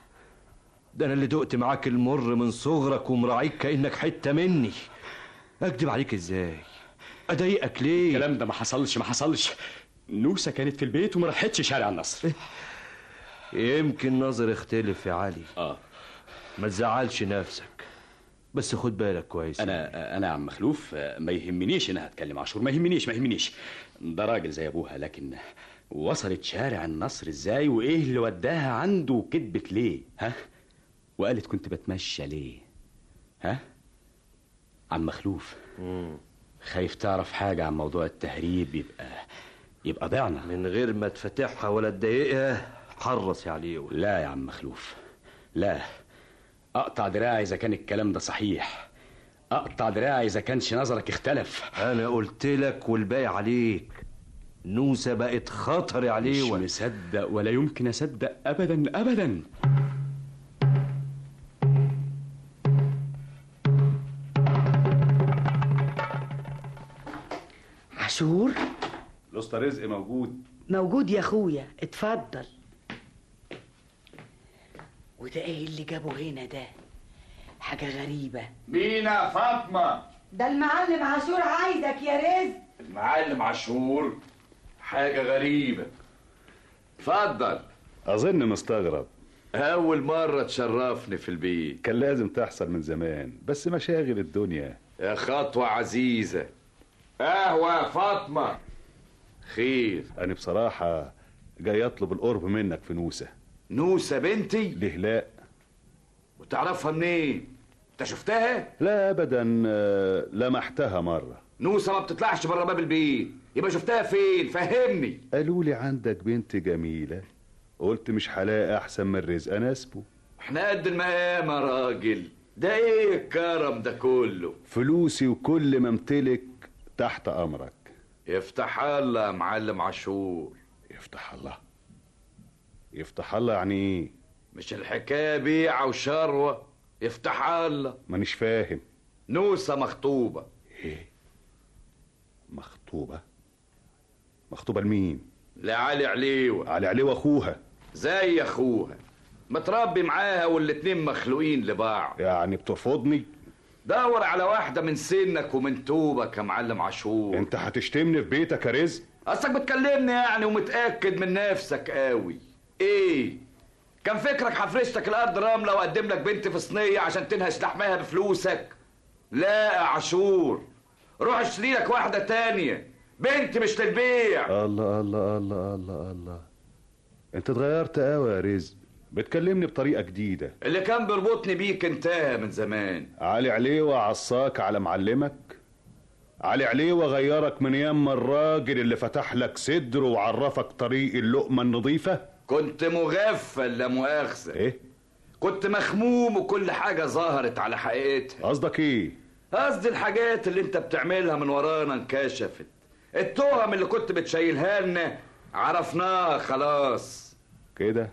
ده انا اللي دقت معاك المر من صغرك ومراعيك كانك حته مني اكدب عليك ازاي اضايقك ليه الكلام ده ما حصلش ما حصلش نوسة كانت في البيت وما راحتش شارع النصر يمكن نظر اختلف يا علي اه ما تزعلش نفسك بس خد بالك كويس انا انا يا عم مخلوف ما يهمنيش انها تكلم عاشور ما يهمنيش ما يهمنيش ده راجل زي ابوها لكن وصلت شارع النصر ازاي وايه اللي وداها عنده وكدبت ليه ها وقالت كنت بتمشى ليه ها عم مخلوف خايف تعرف حاجة عن موضوع التهريب يبقى يبقى ضعنا من غير ما تفتحها ولا تضايقها حرص يا علي لا يا عم مخلوف لا اقطع دراعي اذا كان الكلام ده صحيح اقطع دراعي اذا كانش نظرك اختلف انا قلت لك والباقي عليك نوسة بقت خطر يا عليوة مش مصدق ولا يمكن اصدق ابدا ابدا عاشور الاسطى رزق موجود موجود يا اخويا اتفضل وده ايه اللي جابه هنا ده حاجة غريبة مين يا فاطمة ده المعلم عاشور عايزك يا رزق المعلم عاشور حاجة غريبة اتفضل أظن مستغرب أول مرة تشرفني في البيت كان لازم تحصل من زمان بس مشاغل الدنيا يا خطوة عزيزة قهوة يا فاطمة خير أنا بصراحة جاي أطلب القرب منك في نوسة نوسة بنتي ليه لا وتعرفها منين انت شفتها لا أبدا آه، لمحتها مرة نوسة ما بتطلعش بره باب البيت يبقى شفتها فين فهمني قالوا لي عندك بنت جميلة قلت مش هلاقي أحسن من رزق أناسبه احنا قد المقام يا راجل ده ايه الكرم ده كله فلوسي وكل ما امتلك تحت أمرك يفتح الله يا معلم عاشور يفتح الله يفتح الله يعني ايه مش الحكايه بيعه وشروه يفتح الله مانيش فاهم نوسه مخطوبه ايه مخطوبة مخطوبة لمين لعلي عليوه علي عليه أخوها زي اخوها متربي معاها والاتنين مخلوقين لبعض يعني بترفضني دور على واحدة من سنك ومن توبك يا معلم عاشور انت هتشتمني في بيتك يا رزق اصلك بتكلمني يعني ومتأكد من نفسك قوي ايه كان فكرك حفرشتك الارض رملة واقدم لك بنت في صينية عشان تنهش لحمها بفلوسك لا يا عاشور روح اشتري لك واحدة تانية بنت مش للبيع الله الله الله الله الله انت اتغيرت قوي يا رزق بتكلمني بطريقة جديدة اللي كان بيربطني بيك انتهى من زمان علي عليه عصاك على معلمك علي عليه غيرك من يم الراجل اللي فتح لك صدره وعرفك طريق اللقمة النظيفة كنت مغفل لا مؤاخذة ايه كنت مخموم وكل حاجة ظهرت على حقيقتها قصدك ايه قصدي الحاجات اللي انت بتعملها من ورانا انكشفت التهم اللي كنت بتشيلها لنا عرفناها خلاص كده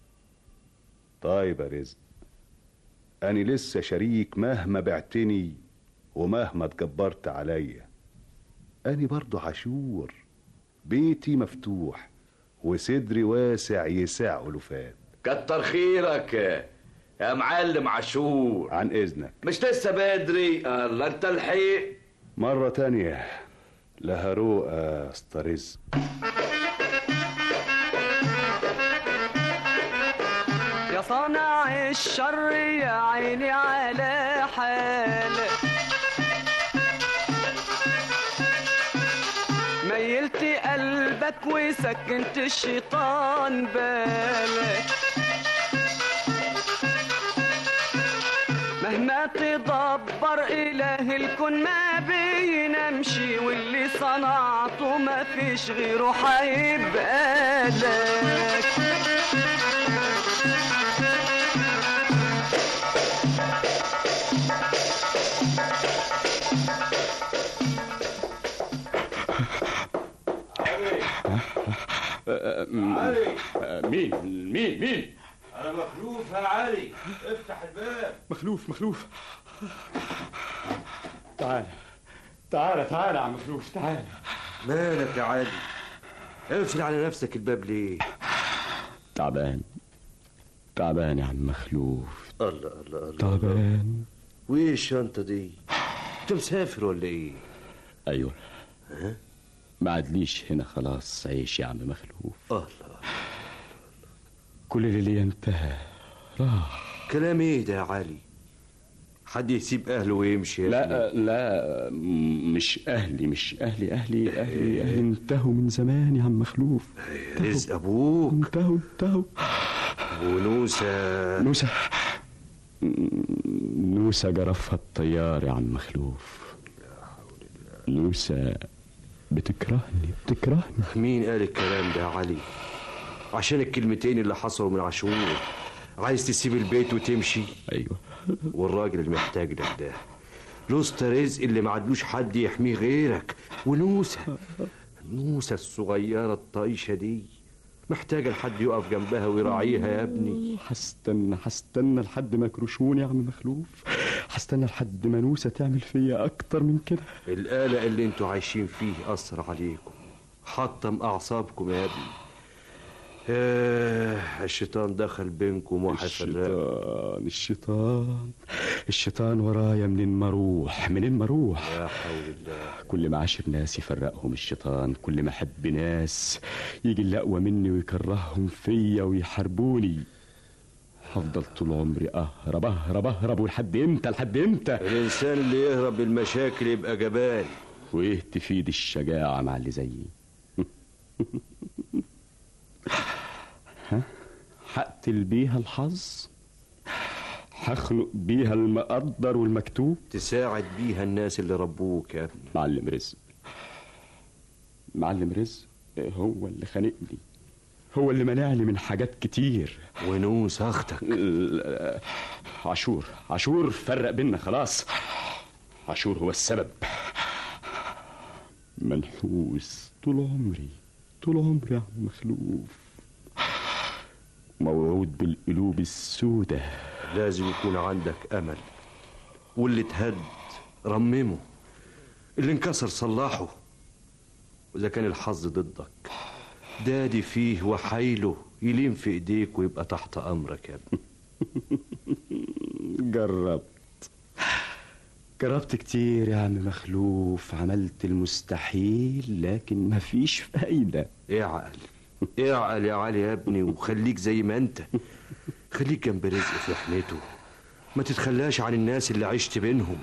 طيب يا رزق أنا لسه شريك مهما بعتني ومهما اتجبرت عليا أنا برضو عاشور بيتي مفتوح وصدري واسع يسع ألوفات كتر خيرك يا معلم عاشور عن إذنك مش لسه بدري الله انت الحق مرة تانية لها رؤى استرز يا صانع الشر يا عيني على حالك ميلت قلبك وسكنت الشيطان بالك مهما تدبر إله الكون ما بينامشي واللي صنعته ما فيش غيره هيبقى لك علي. مين مين مين انا مخلوف يا علي افتح الباب مخلوف مخلوف تعال تعال تعال يا عم مخلوف تعال مالك يا علي اقفل على نفسك الباب ليه تعبان تعبان يا عم مخلوف الله الله الله تعبان وايه الشنطه دي انت مسافر ولا ايه ايوه ما عادليش هنا خلاص عيش يا عم مخلوف الله كل اللي انتهى راح كلام ايه ده يا علي حد يسيب اهله ويمشي يا لا لا م- مش اهلي مش اهلي اهلي اهلي اهلي انتهوا من زمان يا عم مخلوف رزق ابوك انتهوا انتهوا ونوسه نوسة نوسة جرفها الطيار يا عم مخلوف نوسة بتكرهني بتكرهني مين قال الكلام ده يا علي عشان الكلمتين اللي حصلوا من عاشور عايز تسيب البيت وتمشي ايوه والراجل اللي محتاج لك ده لوستا رزق اللي ما عدلوش حد يحميه غيرك ونوسة نوسة الصغيرة الطايشة دي محتاجة لحد يقف جنبها ويراعيها يا ابني هستنى هستنى لحد ما يكرشوني يا عم مخلوف هستنى لحد ما نوسة تعمل فيا اكتر من كده القلق اللي انتوا عايشين فيه أثر عليكم حطم أعصابكم يا ابني ياه الشيطان دخل بينكم وحفرق الشيطان الشيطان الشيطان ورايا منين ما اروح منين ما اروح يا حول الله كل ما عاشر ناس يفرقهم الشيطان كل ما احب ناس يجي اللي اقوى مني ويكرههم فيا ويحاربوني هفضل طول عمري اهرب اهرب اهرب ولحد امتى لحد امتى الانسان اللي يهرب من المشاكل يبقى جبان وايه تفيد الشجاعه مع اللي زيي ها هقتل بيها الحظ هخنق بيها المقدر والمكتوب تساعد بيها الناس اللي ربوك يا ابني معلم رزق معلم رزق هو اللي خانقني هو اللي منعني من حاجات كتير ونوس اختك عاشور عاشور فرق بينا خلاص عاشور هو السبب منحوس طول عمري طول عمري يا عم مخلوف موعود بالقلوب السودة لازم يكون عندك امل واللي اتهد رممه اللي انكسر صلحه واذا كان الحظ ضدك دادي فيه وحايله يلين في ايديك ويبقى تحت امرك يا ابني جربت جربت كتير يا عم مخلوف عملت المستحيل لكن مفيش فايدة اعقل اعقل يا علي يا ابني وخليك زي ما انت خليك جنب رزق في رحمته ما تتخلاش عن الناس اللي عشت بينهم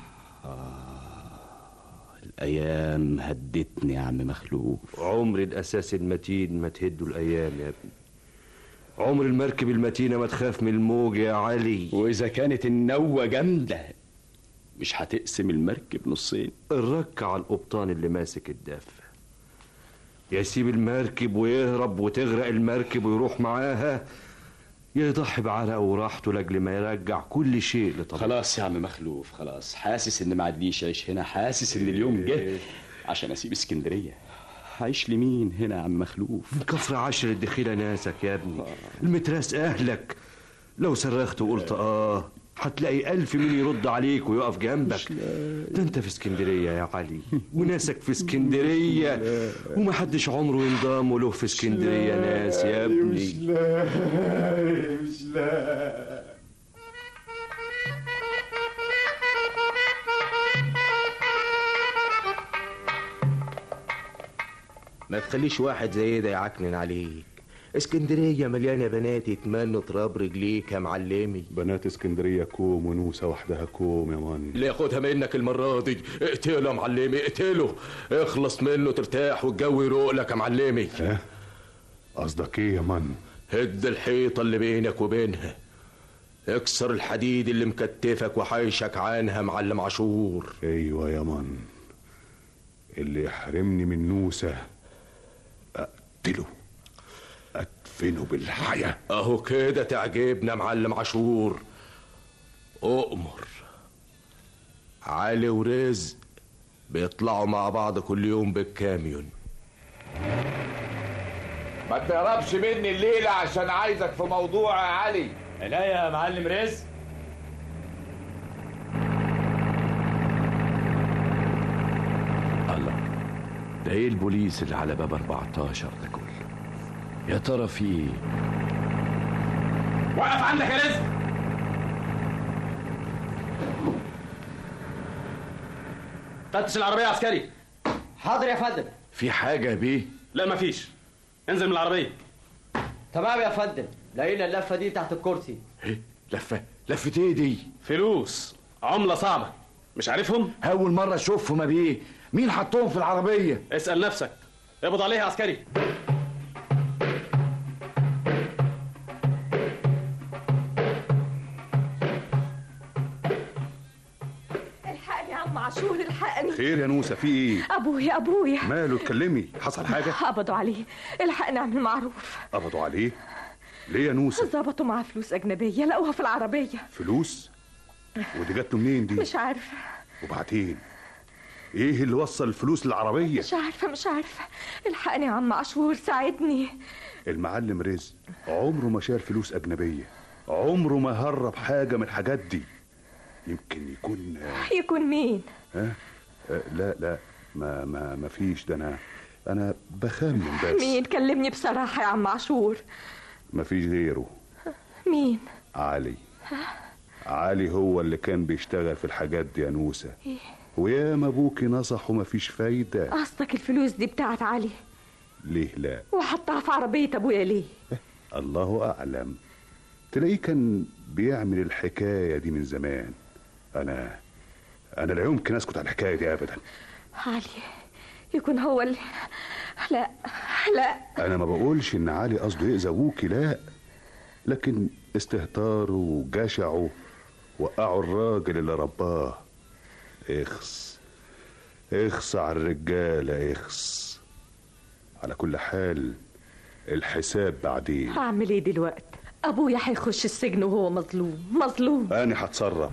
الأيام هدتني يا عم مخلوف عمر الأساس المتين ما تهده الأيام يا ابني عمر المركب المتينة ما تخاف من الموج يا علي وإذا كانت النوة جامدة مش هتقسم المركب نصين الرك على القبطان اللي ماسك الدافة يسيب المركب ويهرب وتغرق المركب ويروح معاها يا يضحي بعرقه وراحته لاجل ما يرجع كل شيء لطبيعته خلاص يا عم مخلوف خلاص حاسس ان ما عدليش عيش هنا حاسس ان اليوم جه عشان اسيب اسكندريه هعيش لمين هنا يا عم مخلوف كفر عشر الدخيلة ناسك يا ابني المتراس أهلك لو صرخت وقلت آه هتلاقي ألف مين يرد عليك ويقف جنبك ده أنت في اسكندرية يا علي وناسك في اسكندرية ومحدش عمره ينضم له في اسكندرية ناس يا ابني لا مش لا ما تخليش واحد زي ده يعكنن عليك اسكندرية مليانة بنات يتمنوا تراب رجليك يا معلمي بنات اسكندرية كوم ونوسة وحدها كوم يا مان اللي ياخدها منك المرة دي اقتله يا معلمي اقتله اخلص منه ترتاح والجو يروق لك يا معلمي ها قصدك ايه يا مان هد الحيطة اللي بينك وبينها اكسر الحديد اللي مكتفك وحايشك عنها معلم عاشور ايوه يا مان اللي يحرمني من نوسة اقتله ادفنه بالحياة اهو كده تعجبنا معلم عاشور اؤمر علي ورزق بيطلعوا مع بعض كل يوم بالكاميون ما تهربش مني الليلة عشان عايزك في موضوع يا علي لا يا معلم رزق الله ده ايه البوليس اللي على باب 14 ده كله يا ترى في ايه وقف عندك يا رزق فتش العربية يا عسكري حاضر يا فندم في حاجة يا بيه لا مفيش انزل من العربية تمام يا فندم لقينا اللفة دي تحت الكرسي ايه لفة لفة ايه دي فلوس عملة صعبة مش عارفهم أول مرة أشوفهم يا بيه مين حطهم في العربية اسأل نفسك اقبض عليها يا عسكري الحقني يا عم عاشور الحقني خير يا نوسة في ايه ابويا ابويا ماله اتكلمي حصل حاجة قبضوا عليه الحقني اعمل معروف قبضوا عليه ليه يا نوسة ظبطوا معاه فلوس اجنبيه لقوها في العربيه فلوس ودي جات له منين دي مش عارفه وبعدين ايه اللي وصل الفلوس للعربية مش عارفه مش عارفه الحقني يا عم عاشور ساعدني المعلم رزق عمره ما شال فلوس أجنبية عمره ما هرب حاجة من الحاجات دي يمكن يكون يكون مين ها أه لا لا ما ما ما فيش ده انا انا بخمن بس مين كلمني بصراحة يا عم عاشور مفيش غيره مين علي علي هو اللي كان بيشتغل في الحاجات دي يا نوسة إيه؟ ويا ما ابوكي نصح ومفيش فايدة قصدك الفلوس دي بتاعت علي ليه لا وحطها في عربية ابويا ليه الله أعلم تلاقيه كان بيعمل الحكاية دي من زمان أنا أنا لا يمكن أسكت على الحكاية دي أبدا علي يكون هو اللي لا لا أنا ما بقولش إن علي قصده يأذي أبوكي لا لكن استهتاره وجشعه وقعوا الراجل اللي رباه اخس اخس على الرجالة اخس على كل حال الحساب بعدين هعمل ايه دلوقتي ابويا هيخش السجن وهو مظلوم مظلوم أنا هتصرف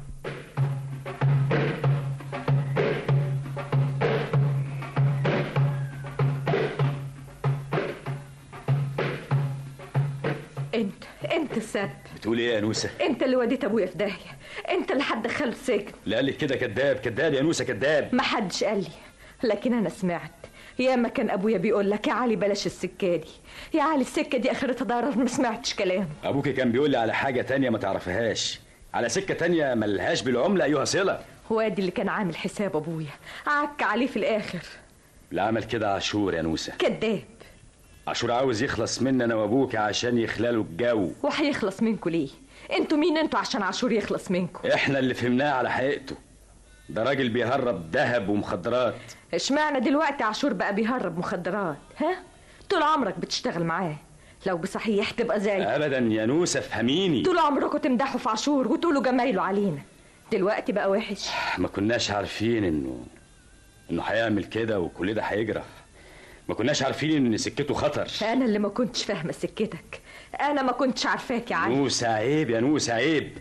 انت انت السبب بتقول ايه يا نوسه انت اللي وديت ابويا في داهيه انت اللي هتدخله السجن لا قال لك كده كذاب كذاب يا نوسه كذاب ما حدش قال لي لكن انا سمعت ياما كان ابويا بيقول لك يا علي بلاش السكه دي يا علي السكه دي اخرتها ضرر ما سمعتش كلام ابوك كان بيقول لي على حاجه تانية ما تعرفهاش على سكه تانية ملهاش بالعمله ايها صله وادي اللي كان عامل حساب ابويا عك عليه في الاخر لا عمل كده عاشور يا نوسه كذاب عاشور عاوز يخلص مني انا وابوك عشان يخلالوا الجو وهيخلص منكوا ليه انتوا مين انتوا عشان عاشور يخلص منكم احنا اللي فهمناه على حقيقته ده راجل بيهرب ذهب ومخدرات اشمعنى دلوقتي عاشور بقى بيهرب مخدرات ها طول عمرك بتشتغل معاه لو بصحيح تبقى زي ابدا يا نوسه فهميني طول عمركم تمدحوا في عاشور وتقولوا جمايله علينا دلوقتي بقى وحش ما كناش عارفين انه انه هيعمل كده وكل ده هيجرح ما كناش عارفين ان سكته خطر انا اللي ما كنتش فاهمه سكتك انا ما كنتش عارفاك يا علي نوسة عيب يا نوسة عيب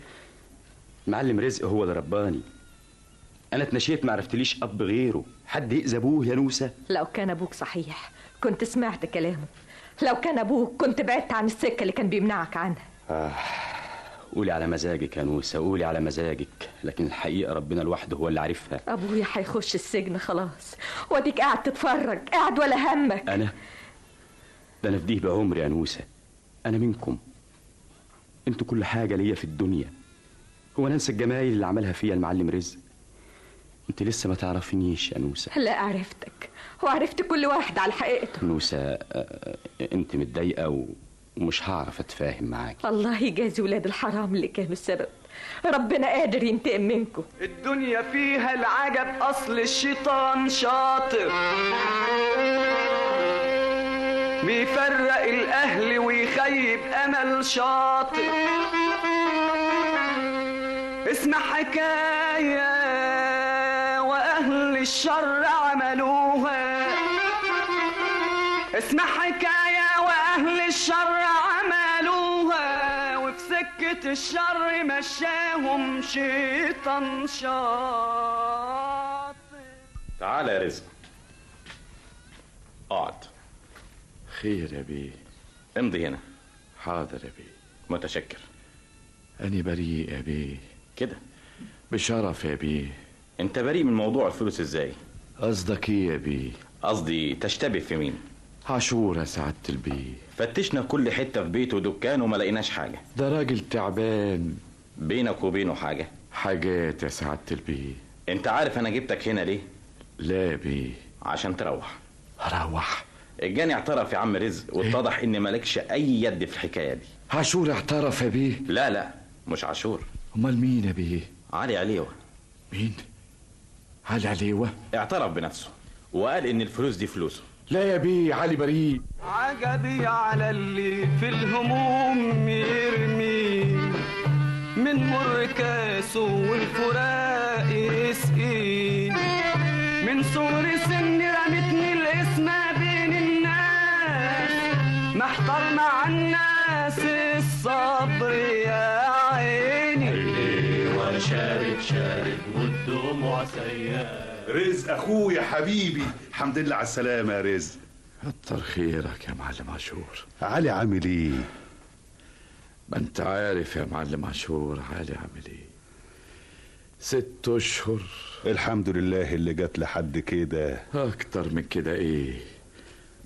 معلم رزق هو اللي رباني انا اتنشيت ما عرفتليش اب غيره حد يأذى ابوه يا نوسة لو كان ابوك صحيح كنت سمعت كلامه لو كان ابوك كنت بعدت عن السكه اللي كان بيمنعك عنها آه. قولي على مزاجك يا نوسة قولي على مزاجك لكن الحقيقة ربنا لوحده هو اللي عارفها ابويا هيخش السجن خلاص واديك قاعد تتفرج قاعد ولا همك أنا ده أنا فديه بعمري يا نوسة أنا منكم أنتوا كل حاجة ليا في الدنيا هو ننسى الجمايل اللي عملها فيا المعلم رزق أنت لسه ما تعرفينيش يا نوسة لا عرفتك وعرفت كل واحد على حقيقته نوسة آه، آه، أنت متضايقة و- ومش هعرف أتفاهم معاك الله يجازي ولاد الحرام اللي كانوا السبب ربنا قادر ينتقم منكم الدنيا فيها العجب اصل الشيطان شاطر بيفرق الاهل ويخيب امل شاطر اسمع حكايه واهل الشر عملوها اسمع حكايه واهل الشر عملوها وفي سكه الشر مشاهم شيطان شاطر تعال يا رزق اقعد خير يا بيه امضي هنا حاضر يا بيه متشكر أنا بريء يا بيه كده بشرف يا بيه انت بريء من موضوع الفلوس ازاي قصدك ايه يا بيه قصدي تشتبه في مين عاشور يا سعادة البيه فتشنا كل حته في بيته ودكانه وما لقيناش حاجه ده راجل تعبان بينك وبينه حاجه حاجات يا سعادة البيه انت عارف انا جبتك هنا ليه لا يا بيه عشان تروح اروح الجاني اعترف يا عم رزق واتضح ان مالكش اي يد في الحكايه دي عاشور اعترف يا بيه لا لا مش عاشور امال مين يا بيه علي عليوه مين علي عليوه اعترف بنفسه وقال ان الفلوس دي فلوسه لا يا بيه علي بريء عجبي على اللي في الهموم يرمي من مر كاسه والفراق يسقي من صغر سني رمتني الاسم بين الناس محتار مع الناس الصبر يا عيني وانا شارد شارد والدموع سيال رزق اخويا حبيبي الحمد لله على السلامه يا رزق كتر خيرك يا معلم عاشور علي عامل ايه ما انت عارف يا معلم عاشور علي عامل ايه ست اشهر الحمد لله اللي جت لحد كده اكتر من كده ايه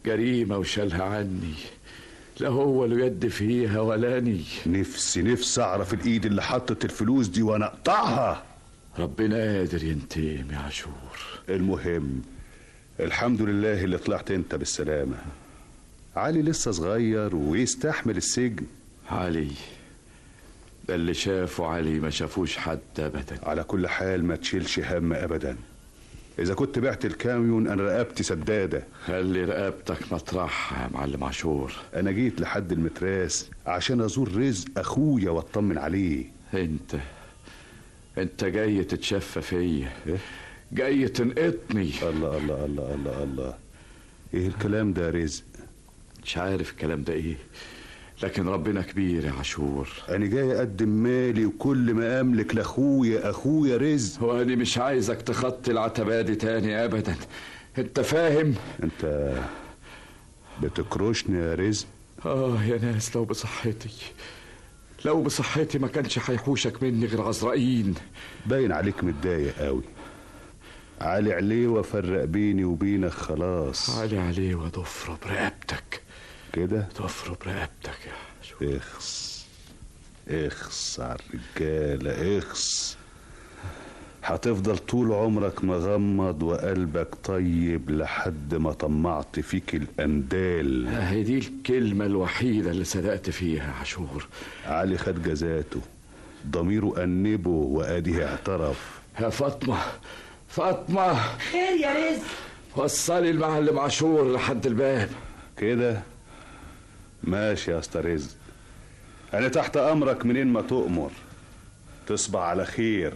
جريمة وشالها عني لا هو له يد فيها ولا أني نفسي نفسي اعرف الايد اللي حطت الفلوس دي وانا اقطعها ربنا قادر ينتقم يا عاشور المهم الحمد لله اللي طلعت انت بالسلامة علي لسه صغير ويستحمل السجن علي ده اللي شافه علي ما شافوش حد ابدا على كل حال ما تشيلش هم ابدا اذا كنت بعت الكاميون انا رقبتي سداده خلي رقبتك مطرحها يا معلم عاشور انا جيت لحد المتراس عشان ازور رزق اخويا واطمن عليه انت انت جاي تتشفى فيا جاي تنقطني الله الله الله الله الله ايه الكلام ده يا رزق مش عارف الكلام ده ايه لكن ربنا كبير يا عاشور انا جاي اقدم مالي وكل ما املك لاخويا اخويا رزق وانا مش عايزك تخطي العتبه دي تاني ابدا انت فاهم انت بتكرشني يا رزق اه يا ناس لو بصحتي لو بصحتي ما كانش هيحوشك مني غير عزرائيل باين عليك متضايق قوي علي عليه فرق بيني وبينك خلاص علي عليه وضفره برقبتك كده ضفره برقبتك يا اخس اخس على الرجالة اخس هتفضل طول عمرك مغمض وقلبك طيب لحد ما طمعت فيك الأندال هي دي الكلمة الوحيدة اللي صدقت فيها يا عاشور علي خد جزاته ضميره أنبه وأديه اعترف يا فاطمة فاطمة خير يا رزق وصلي المعلم عاشور لحد الباب كده ماشي يا اسطى رزق انا تحت امرك منين ما تؤمر تصبح على خير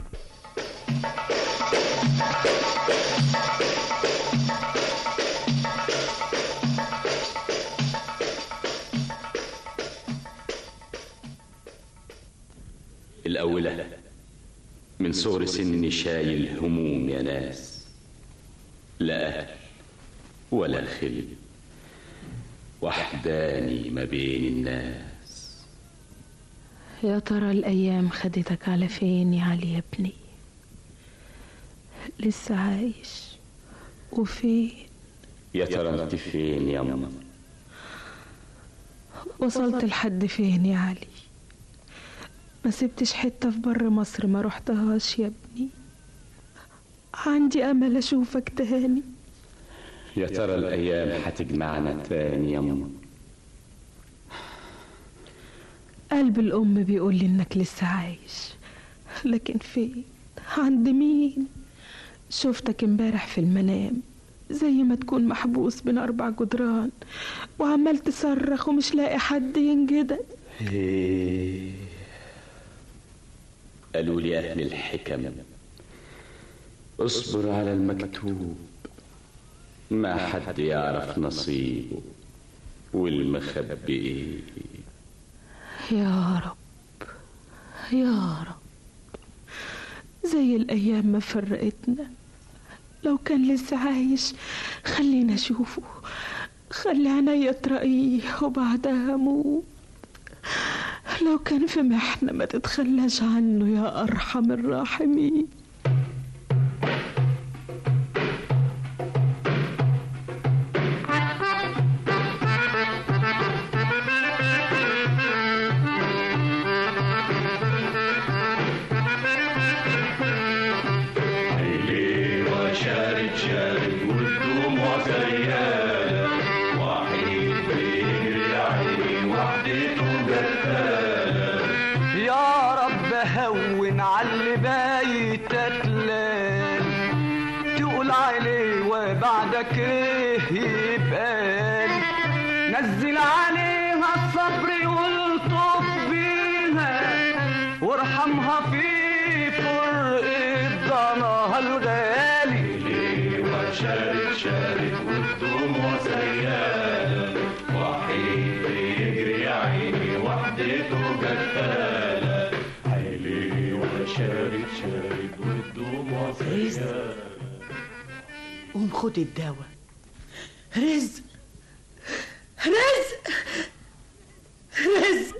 الأولى من صغر سني شايل هموم يا ناس لا أهل ولا خل وحداني ما بين الناس يا ترى الأيام خدتك على فين يا علي يا ابني لسه عايش وفين يا ترى انت فين يا ماما وصلت لحد فين يا علي ما سبتش حتة في بر مصر ما رحتهاش يا ابني عندي أمل أشوفك تاني يا ترى الأيام هتجمعنا تاني يا ماما قلب الأم بيقول لي إنك لسه عايش لكن فين عند مين شفتك امبارح في المنام زي ما تكون محبوس بين أربع جدران وعمال تصرخ ومش لاقي حد ينجدك إيه. قالوا لي أهل الحكم اصبر على المكتوب ما حد يعرف نصيبه والمخبي ايه يا رب يا رب زي الأيام ما فرقتنا لو كان لسه عايش خلينا أشوفه خلي عينيا ترقيه وبعدها أموت لو كان في محنة ما تتخلاش عنه يا أرحم الراحمين عيني وشارد شارد والدموع سيالة وحيد بيجري عيني وحدته قتالة يا رب هون على بايت تلال تقول عليه وبعدك ايه يبقى نزل عليها الصبر والطف بيها وارحمها في فرقة ضناها الغالي وشارد شارد والدموع سيالة وحيد بيجري عيني وحدته قتالة عيني وشارد شارد والدموع سيالة قوم خد الدواء رزق رزق رزق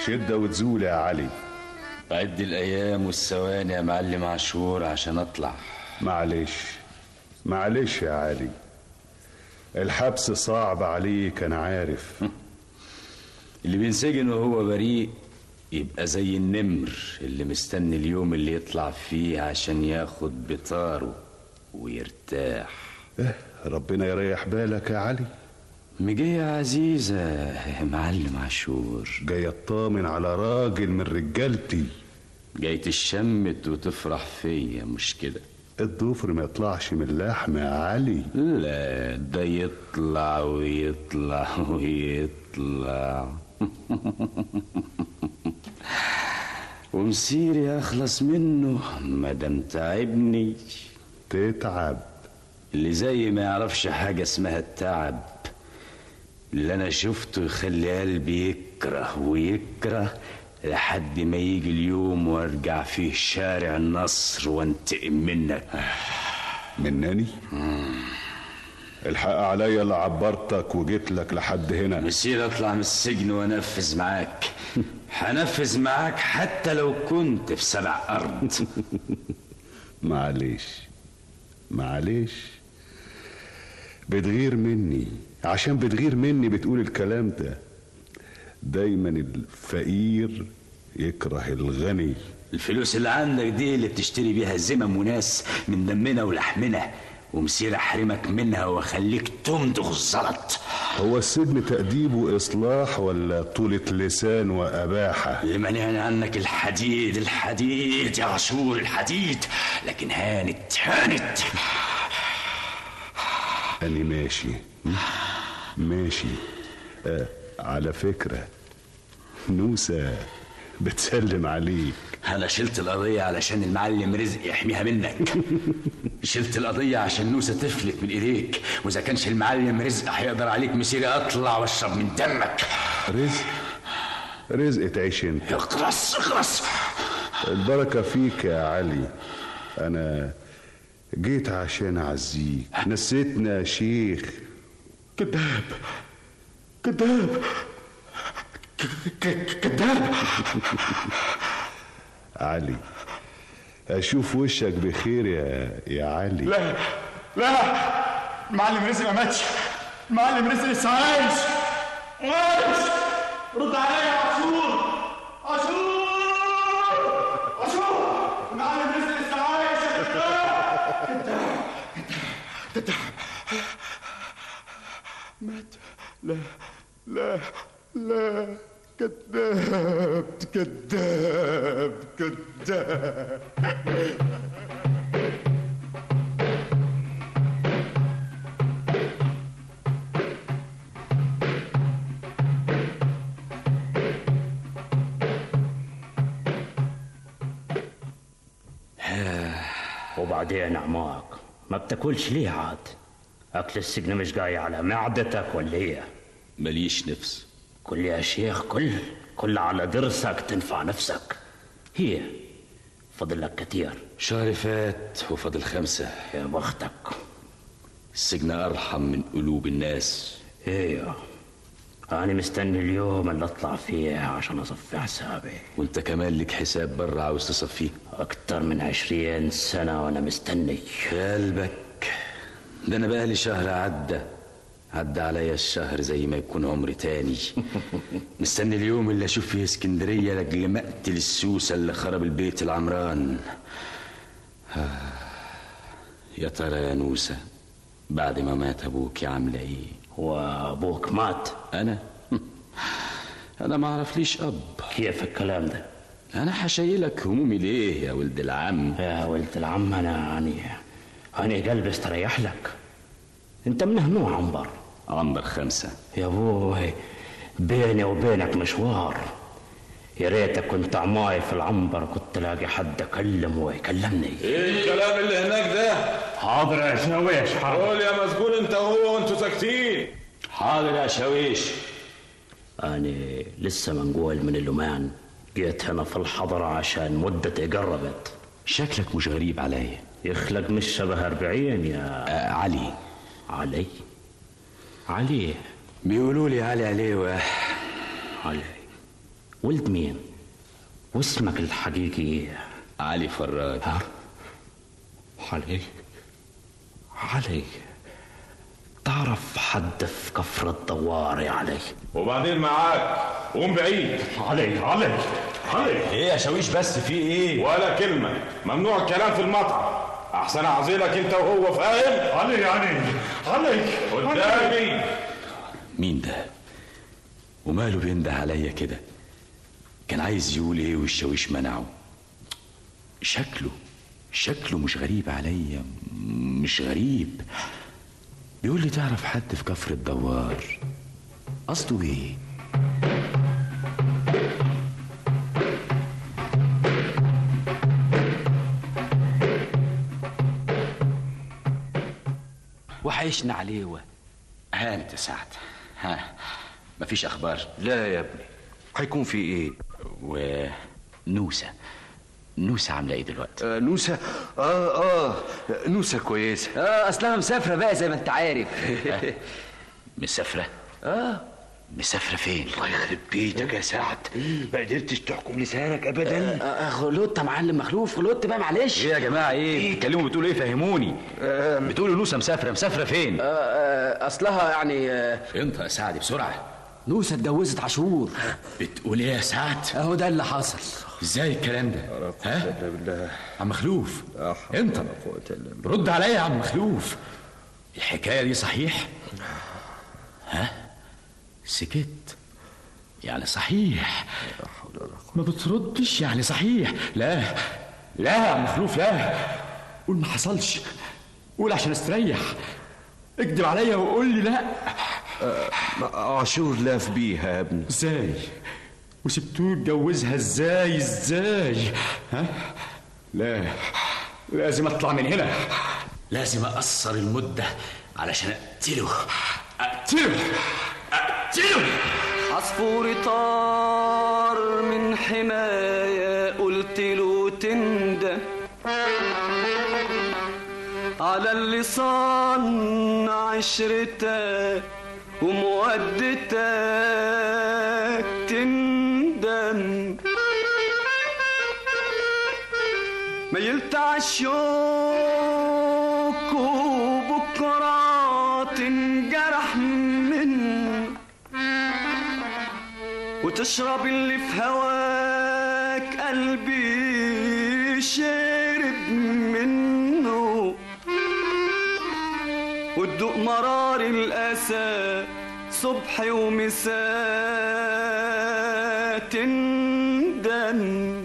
شدة وتزول يا علي عد الايام والثواني يا معلم عاشور عشان اطلع معلش معلش يا علي الحبس صعب عليك انا عارف اللي بينسجن وهو بريء يبقى زي النمر اللي مستني اليوم اللي يطلع فيه عشان ياخد بطاره ويرتاح اه ربنا يريح بالك يا علي مجية عزيزة يا معلم عاشور جاي اطمن على راجل من رجالتي جاي تشمت وتفرح فيا مش كده الضفر ما يطلعش من اللحم يا علي لا ده يطلع ويطلع ويطلع ومسيري اخلص منه مادام تعبني تتعب اللي زي ما يعرفش حاجة اسمها التعب اللي انا شفته يخلي قلبي يكره ويكره لحد ما يجي اليوم وارجع فيه شارع النصر وانتقم منك منني الحق عليا اللي عبرتك وجيت لك لحد هنا مسير اطلع من السجن وانفذ معاك هنفذ معاك حتى لو كنت في سبع ارض معلش معلش بتغير مني عشان بتغير مني بتقول الكلام ده دايما الفقير يكره الغني الفلوس اللي عندك دي اللي بتشتري بيها زمم وناس من دمنا ولحمنا ومسير احرمك منها واخليك تمضغ الزلط هو السجن تأديب وإصلاح ولا طولة لسان وأباحة اللي مانعني عنك الحديد الحديد يا عاشور الحديد لكن هانت هانت أنا ماشي ماشي آه على فكرة نوسة بتسلم عليك انا شلت القضية علشان المعلم رزق يحميها منك شلت القضية عشان نوسة تفلت من ايديك واذا كانش المعلم رزق هيقدر عليك مسيري اطلع واشرب من دمك رزق رزق تعيش انت اخرس اخرس البركة فيك يا علي انا جيت عشان اعزيك نسيتنا يا شيخ كذاب كذاب كذاب علي اشوف وشك بخير يا يا علي لا لا المعلم رزق ما ماتش المعلم رزق لسه عايش عايش رد عليا يا عاشور عاشور عاشور المعلم رزق لسه عايش يا كذاب كذاب كذاب مات لا لا لا كذاب كذاب كذاب وبعدين عماك ما بتاكلش ليه عاد اكل السجن مش جاي على معدتك ولا ايه ماليش نفس كل يا شيخ كل كل على درسك تنفع نفسك هي فضل لك كتير شهر فات وفضل خمسة يا بختك السجن أرحم من قلوب الناس ايه أنا مستني اليوم اللي أطلع فيه عشان أصفي حسابي وانت كمان لك حساب برا عاوز تصفيه أكتر من عشرين سنة وأنا مستني قلبك ده أنا بقالي شهر عدى عدى عليا الشهر زي ما يكون عمر تاني مستني اليوم اللي اشوف فيه اسكندريه لاجل مقتل السوسه اللي خرب البيت العمران آه. يا ترى يا نوسه بعد ما مات ابوك عامله ايه وابوك مات انا انا ما اعرفليش اب كيف الكلام ده انا هشيلك همومي ليه يا ولد العم يا ولد العم انا اني اني قلبي استريح لك انت من هنو عنبر عنبر خمسة يا ابوي بيني وبينك مشوار يا ريتك كنت عماي في العنبر كنت لاقي حد اكلمه ويكلمني ايه الكلام اللي هناك ده حاضر يا شاويش حاضر قول يا مسجون انت هو وانتوا ساكتين حاضر يا شاويش أنا لسه منقول من اللمان جيت هنا في الحضرة عشان مدتي قربت شكلك مش غريب عليا يخلق مش شبه أربعين يا آه علي علي علي بيقولوا لي علي عليوة علي ولد مين واسمك الحقيقي ايه علي فراج ها علي علي تعرف حد في كفر الدوار يا علي وبعدين معاك قوم بعيد علي علي علي ايه يا شاويش بس في ايه ولا كلمة ممنوع الكلام في المطعم احسن اعزلك انت وهو فاهم علي يعني علي قدامي مين ده وماله بينده عليا كده كان عايز يقول ايه والشاويش منعه شكله شكله مش غريب عليا مش غريب بيقول لي تعرف حد في كفر الدوار قصده ايه وحيشنا عليه و... هانت يا سعد ها مفيش اخبار لا يا ابني هيكون في ايه ونوسة نوسة عاملة ايه دلوقتي آه نوسة اه اه نوسة كويسة اه اصلها مسافره بقى زي ما انت عارف مسافرة اه مسافرة فين الله يخرب بيتك يا سعد ما قدرتش تحكم لسانك ابدا آه، غلطت يا معلم مخلوف غلطت بقى معلش ايه يا جماعة ايه بتتكلموا بتقولوا ايه فهموني بتقولوا نوسة مسافرة مسافرة فين آه، آه، اصلها يعني آه، انت يا سعد بسرعة نوسة اتجوزت عاشور بتقول ايه يا سعد اهو ده اللي حصل ازاي الكلام ده ها بالله عم مخلوف انت رد عليا يا عم مخلوف الحكاية دي صحيح ها سكت يعني صحيح ما بتردش يعني صحيح لا لا يا عم مخلوف لا قول ما حصلش قول عشان استريح اكذب عليا وقول لي لا عاشور لاف بيها يا ابني ازاي وسبتوه يتجوزها ازاي ازاي ها لا لازم اطلع من هنا لازم اقصر المدة علشان اقتله اقتله اقتله عصفوري طار من حماية قلت له تندم على اللي صان عشرتك ومودتك تندم ميلت عالشوك وبكرة تنجرح منه وتشرب اللي في هواك قلبي شرب منه وتدوق مرار الأسى صبح ومساء تندم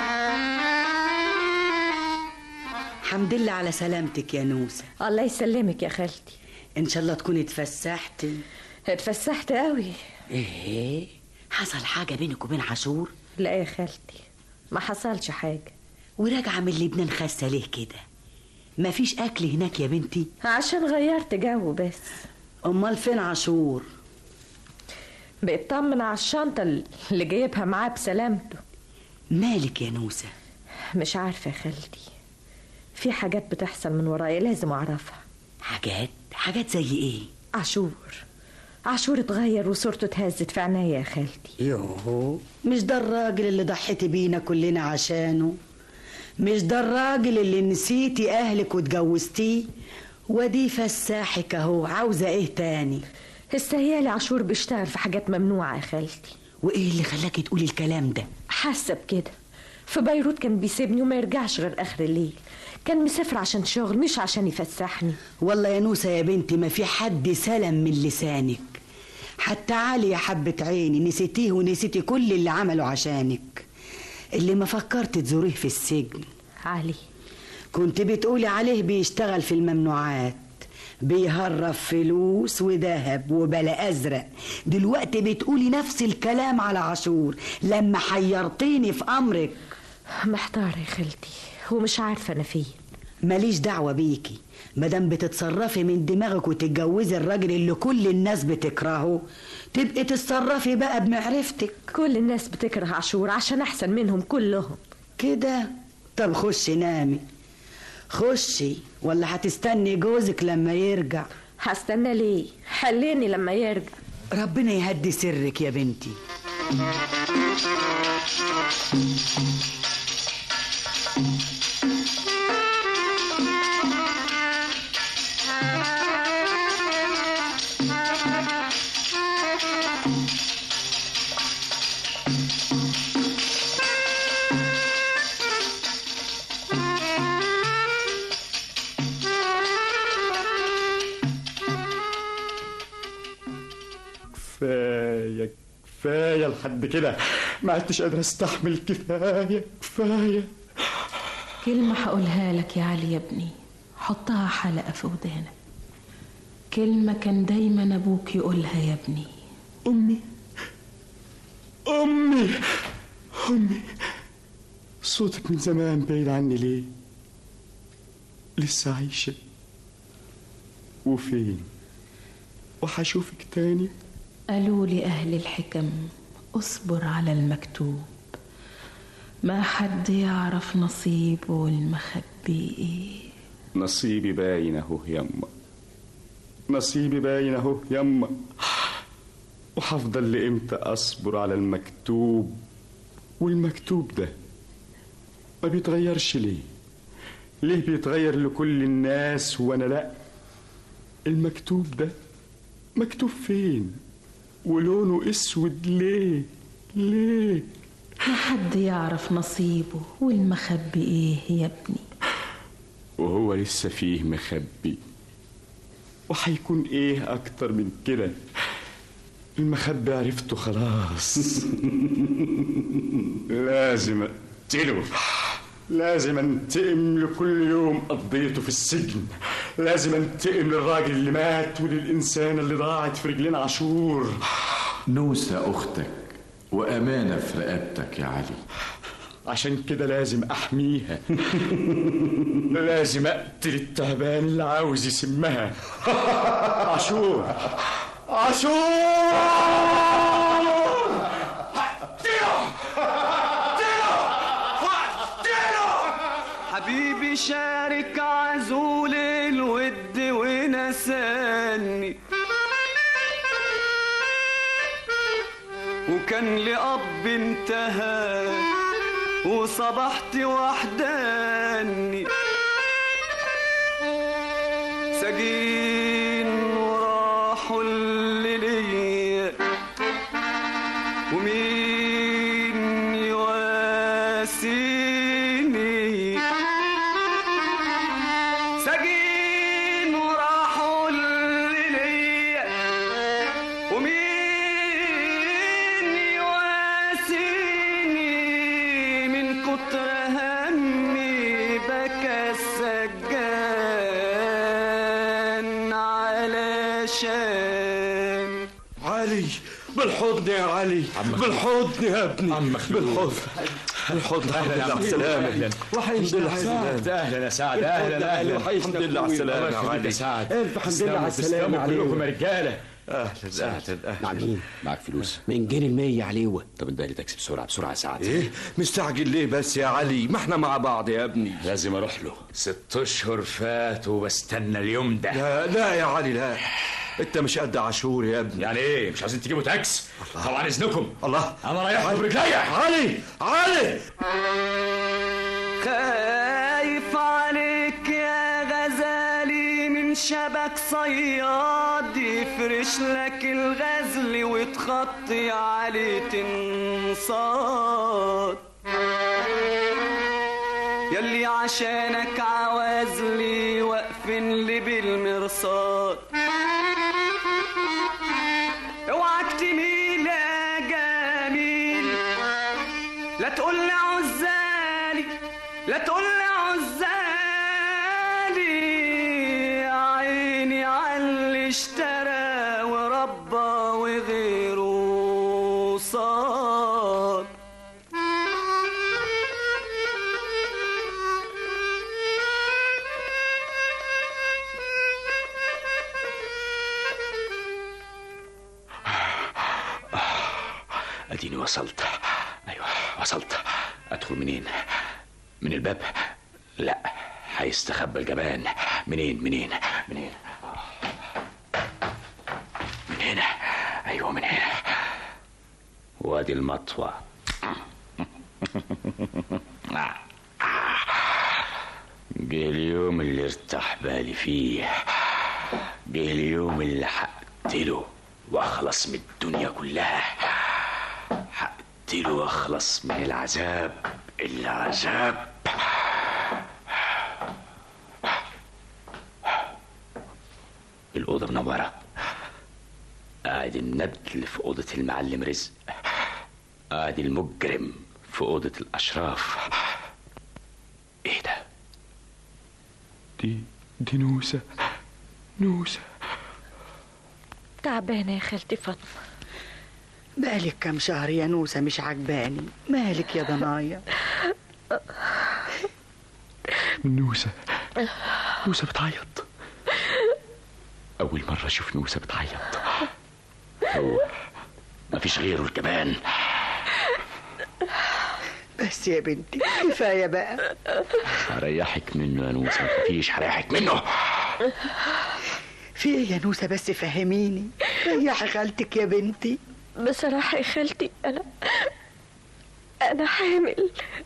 الحمد لله على سلامتك يا نوسة الله يسلمك يا خالتي ان شاء الله تكوني اتفسحتي اتفسحت قوي ايه حصل حاجة بينك وبين عاشور لا يا خالتي ما حصلش حاجة وراجعة من لبنان خاسة ليه كده مفيش أكل هناك يا بنتي عشان غيرت جو بس أمال فين عاشور بيطمن على الشنطة اللي جايبها معاه بسلامته مالك يا نوسة مش عارفة يا خالتي في حاجات بتحصل من ورايا لازم أعرفها حاجات حاجات زي ايه عاشور عاشور اتغير وصورته اتهزت في عينيا يا خالتي يوهو مش ده الراجل اللي ضحيتي بينا كلنا عشانه مش ده الراجل اللي نسيتي اهلك واتجوزتيه ودي فساحك اهو عاوزه ايه تاني استهيالي عاشور بيشتغل في حاجات ممنوعة يا خالتي وايه اللي خلاكي تقولي الكلام ده حاسة بكده في بيروت كان بيسيبني وما يرجعش غير آخر الليل كان مسافر عشان شغل مش عشان يفسحني والله يا نوسة يا بنتي ما في حد سلم من لسانك حتى علي يا حبة عيني نسيتيه ونسيتي كل اللي عمله عشانك اللي ما فكرت تزوريه في السجن علي كنت بتقولي عليه بيشتغل في الممنوعات بيهرب فلوس وذهب وبلا أزرق دلوقتي بتقولي نفس الكلام على عاشور لما حيرتيني في أمرك محتارة يا خالتي ومش عارفة أنا فين ماليش دعوة بيكي مادام بتتصرفي من دماغك وتتجوزي الراجل اللي كل الناس بتكرهه تبقي تتصرفي بقى بمعرفتك كل الناس بتكره عاشور عشان أحسن منهم كلهم كده طب خشي نامي خشي ولا هتستني جوزك لما يرجع هستنى ليه حليني لما يرجع ربنا يهدي سرك يا بنتي كفايه كفايه لحد كده ما عدتش قادر استحمل كفايه كفايه كلمة هقولها لك يا علي يا ابني حطها حلقة في ودانك كلمة كان دايما أبوك يقولها يا ابني أمي أمي أمي صوتك من زمان بعيد عني ليه؟ لسه عايشة وفين؟ وحشوفك تاني قالوا لي أهل الحكم اصبر على المكتوب ما حد يعرف نصيبه والمخبي ايه نصيبي باين اهو يما نصيبي باين اهو يما وحفضل لإمتى أصبر على المكتوب والمكتوب ده ما بيتغيرش ليه ليه بيتغير لكل الناس وأنا لأ المكتوب ده مكتوب فين ولونه اسود ليه ليه ما حد يعرف نصيبه والمخبي ايه يا ابني وهو لسه فيه مخبي وهيكون ايه اكتر من كده المخبي عرفته خلاص لازم اقتله لازم انتقم لكل يوم قضيته في السجن لازم انتقم للراجل اللي مات وللإنسان اللي ضاعت في رجلين عاشور نوسة أختك وأمانة في رقبتك يا علي عشان كده لازم احميها لازم اقتل التعبان اللي عاوز يسمها عاشور عاشور حبيبي شارك عزول الود ونساني وكان لأب انتهى وصبحت وحداني سجين وراحوا اللي ليا ومين يواسيني سجين وراحوا اللي ليا ومين يواسيني من كتر همي بكى السجان علشان علي بالحضن يا علي بالحضن يا ابني بالحضن بالحضن الحمد لله على السلامة الحمد لله على السلامة اهلا يا سعد اهلا اهلا الحمد لله على السلامة يا علي سعد الف حمد لله على السلامة يا كلكم يا علي رجاله اهلا اهلا مع اهلا مين؟ معاك فلوس من جنيه المية عليوة طب اديها لي تاكسي بسرعه بسرعه يا سعد ايه مستعجل ليه بس يا علي ما احنا مع بعض يا ابني لازم اروح له ست اشهر فاتوا بستنى اليوم ده لا لا يا علي لا انت مش قد عاشور يا ابني يعني ايه مش عايزين تجيبوا تاكس طبعا اذنكم الله انا رايح برجليا علي علي خايف عليك يا غزالي من شبك صياد يفرش لك الغزل وتخطي عليه تنصاد يلي عشانك عوازلي واقفين لي بالمرصاد اوعك تميل يا جميل لا تقول لي عزالي لا تقول لي عزالي يا عيني عاللي اشترى وربى وغيره صاد اديني وصلت ايوه وصلت ادخل منين من الباب لا هيستخبى الجبان منين منين منين من هنا ايوه من هنا وادي المطوى جه اليوم اللي ارتاح بالي فيه جه اليوم اللي هقتله واخلص من الدنيا كلها هقتله واخلص من العذاب العذاب الأوضة منورة قاعد الندل في أوضة المعلم رزق قاعد المجرم في أوضة الأشراف إيه ده؟ دي دي نوسة نوسة تعبانة يا خالتي فاطمة بقالك كام شهر يا نوسة مش عجباني مالك يا ضنايا نوسة نوسة بتعيط أول مرة أشوف نوسة بتعيط هو مفيش غيره الكمان بس يا بنتي كفاية بقى هريحك منه يا نوسة مفيش هريحك منه في ايه يا نوسة بس فهميني ريحي خالتك يا بنتي بصراحة يا خالتي أنا أنا حامل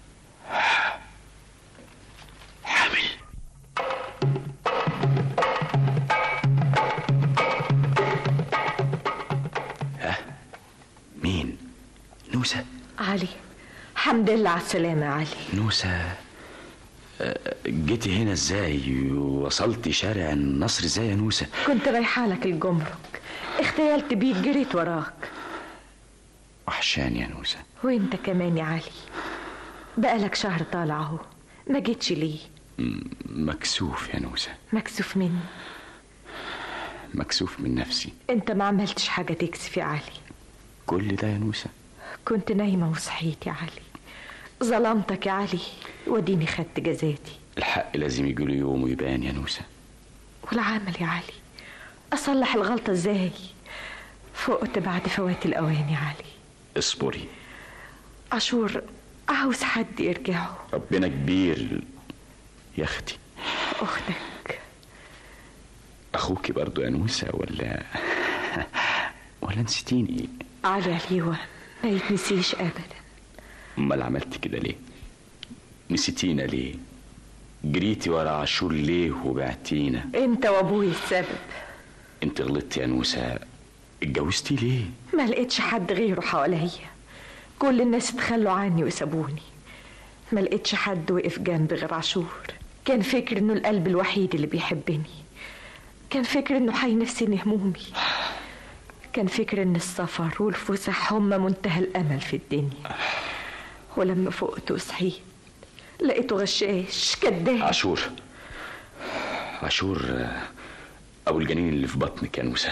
مين؟ نوسة علي حمد لله على السلامة يا علي نوسة آه، جيتي هنا ازاي وصلتي شارع النصر ازاي يا نوسة كنت رايحة لك الجمرك اختيلت بيك جريت وراك وحشاني يا نوسة وانت كمان يا علي بقالك شهر طالع اهو ما جيتش ليه م- مكسوف يا نوسة مكسوف مني مكسوف من نفسي انت ما عملتش حاجة تكسف يا علي كل ده يا نوسة كنت نايمة وصحيت يا علي ظلمتك يا علي وديني خدت جزاتي الحق لازم يجي له يوم ويبان يا نوسة والعمل يا علي اصلح الغلطة ازاي فقت بعد فوات الاوان يا علي اصبري عاشور عاوز حد يرجعه ربنا كبير يا اختي اختك اخوكي برضو يا نوسة ولا ولا نسيتيني علي عليوة ما يتنسيش ابدا امال عملت كده ليه نسيتينا ليه جريتي ورا عاشور ليه وبعتينا انت وابوي السبب انت غلطتي يا نوسة اتجوزتي ليه ما لقيتش حد غيره حواليا كل الناس اتخلوا عني وسابوني ما لقيتش حد وقف جنبي غير عاشور كان فكر انه القلب الوحيد اللي بيحبني كان فكر انه هينسيني همومي كان فكر ان السفر والفسح هما منتهى الامل في الدنيا ولما فقت وصحيت لقيته غشاش كداب عاشور عاشور آه، ابو الجنين اللي في بطنك يا نوسة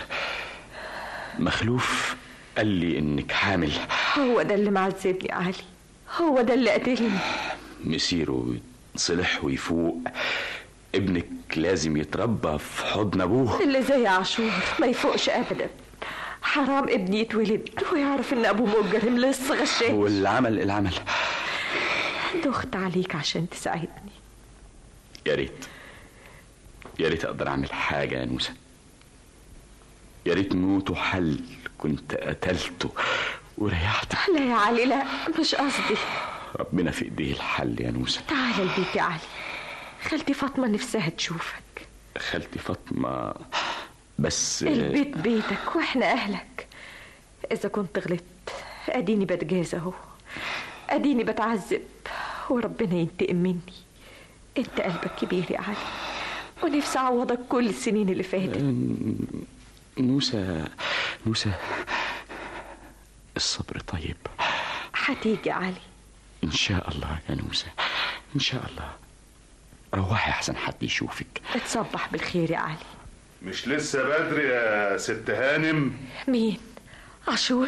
مخلوف قال لي انك حامل هو ده اللي معذبني يا علي هو ده اللي قتلني مسيره يصلح ويفوق ابنك لازم يتربى في حضن ابوه اللي زي عاشور ما يفوقش ابدا حرام ابني يتولد ويعرف ان ابوه مجرم لسه غشاش والعمل العمل دخت عليك عشان تساعدني يا ريت يا ريت اقدر اعمل حاجه يا نوسه يا ريت موته حل كنت قتلته وريحت لا يا علي لا مش قصدي ربنا في ايديه الحل يا نوسه تعال البيت يا علي خالتي فاطمه نفسها تشوفك خالتي فاطمه بس البيت بيتك واحنا اهلك اذا كنت غلطت اديني بتجازى اهو اديني بتعذب وربنا ينتقم مني انت قلبك كبير يا علي ونفسي اعوضك كل السنين اللي فاتت نوسه نوسه الصبر طيب هتيجي يا علي ان شاء الله يا نوسه ان شاء الله روحي احسن حد يشوفك اتصبح بالخير يا علي مش لسه بدري يا ست هانم مين عاشور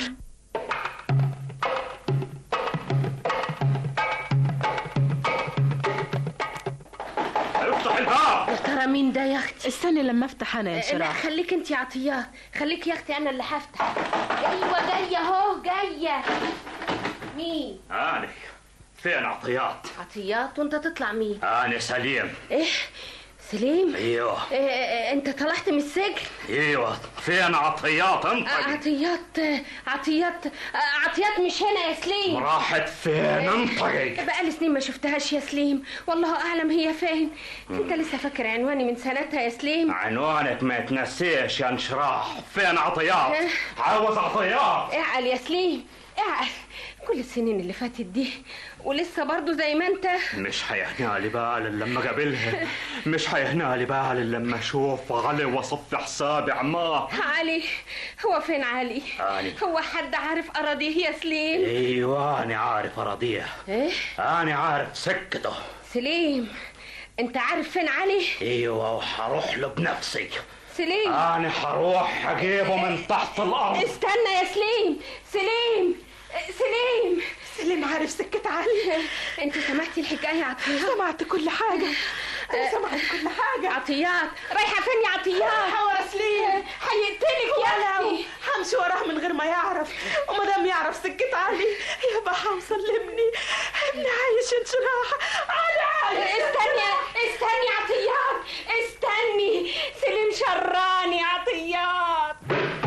افتح الباب يا ترى مين ده يا اختي استني لما افتح انا يا لا شراح خليك انت يا عطيات خليك يا اختي انا اللي هفتح ايوه جايه اهو جايه مين أنا فين عطيات عطيات وانت تطلع مين أنا سليم ايه سليم ايوه إيه، إيه، انت طلعت من السجن ايوه فين عطيات انت عطيات عطيات عطيات مش هنا يا سليم راحت فين انطقي بقالي سنين ما شفتهاش يا سليم والله اعلم هي فين انت لسه فاكر عنواني من سنتها يا سليم عنوانك ما يتنسيش يا انشراح فين عطيات إيه. عاوز عطيات اعقل يا سليم اعقل كل السنين اللي فاتت دي ولسه برضو زي ما انت مش هيهنالي بال إلا لما اقابلها مش هيهنالي بال إلا لما اشوف علي واصفي حسابي عماه علي هو فين علي علي. هو حد عارف اراضيه يا سليم ايوه انا عارف اراضيه ايه انا عارف سكته سليم انت عارف فين علي ايوه وحروح له بنفسي سليم انا حروح اجيبه من تحت الارض استنى يا سليم سليم سليم سليم عارف سكة علي انت سمعتي الحكاية يا عطيات سمعت كل حاجة أنا سمعت كل حاجة عطيات رايحة فين يا عطيات رايحة ورا سليم هيقتلك يا ولو اختي همشي وراه من غير ما يعرف وما دام يعرف سكة علي يبقى هوصل لابني ابني عايش انشراح علي عايش استني استني يا عطيات استني سليم شراني يا عطيات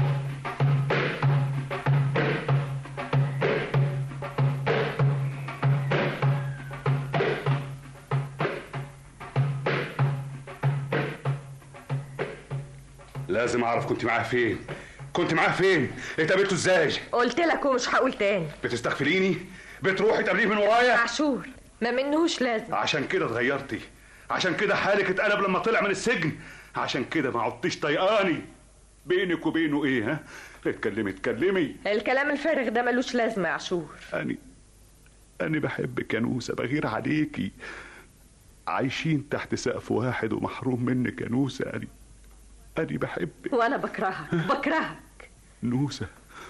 لازم اعرف كنت معاه فين كنت معاه فين اتقابلتوا ازاي قلت لك ومش هقول تاني بتستغفليني بتروحي تقابليه من ورايا عاشور ما منهوش لازم عشان كده اتغيرتي عشان كده حالك اتقلب لما طلع من السجن عشان كده ما عدتيش طيقاني بينك وبينه ايه ها اتكلمي اتكلمي الكلام الفارغ ده ملوش لازمة يا عاشور أني أنا بحبك يا نوسة بغير عليكي عايشين تحت سقف واحد ومحروم منك يا نوسة أنا أنا بحبك وانا بكرهك بكرهك نوسة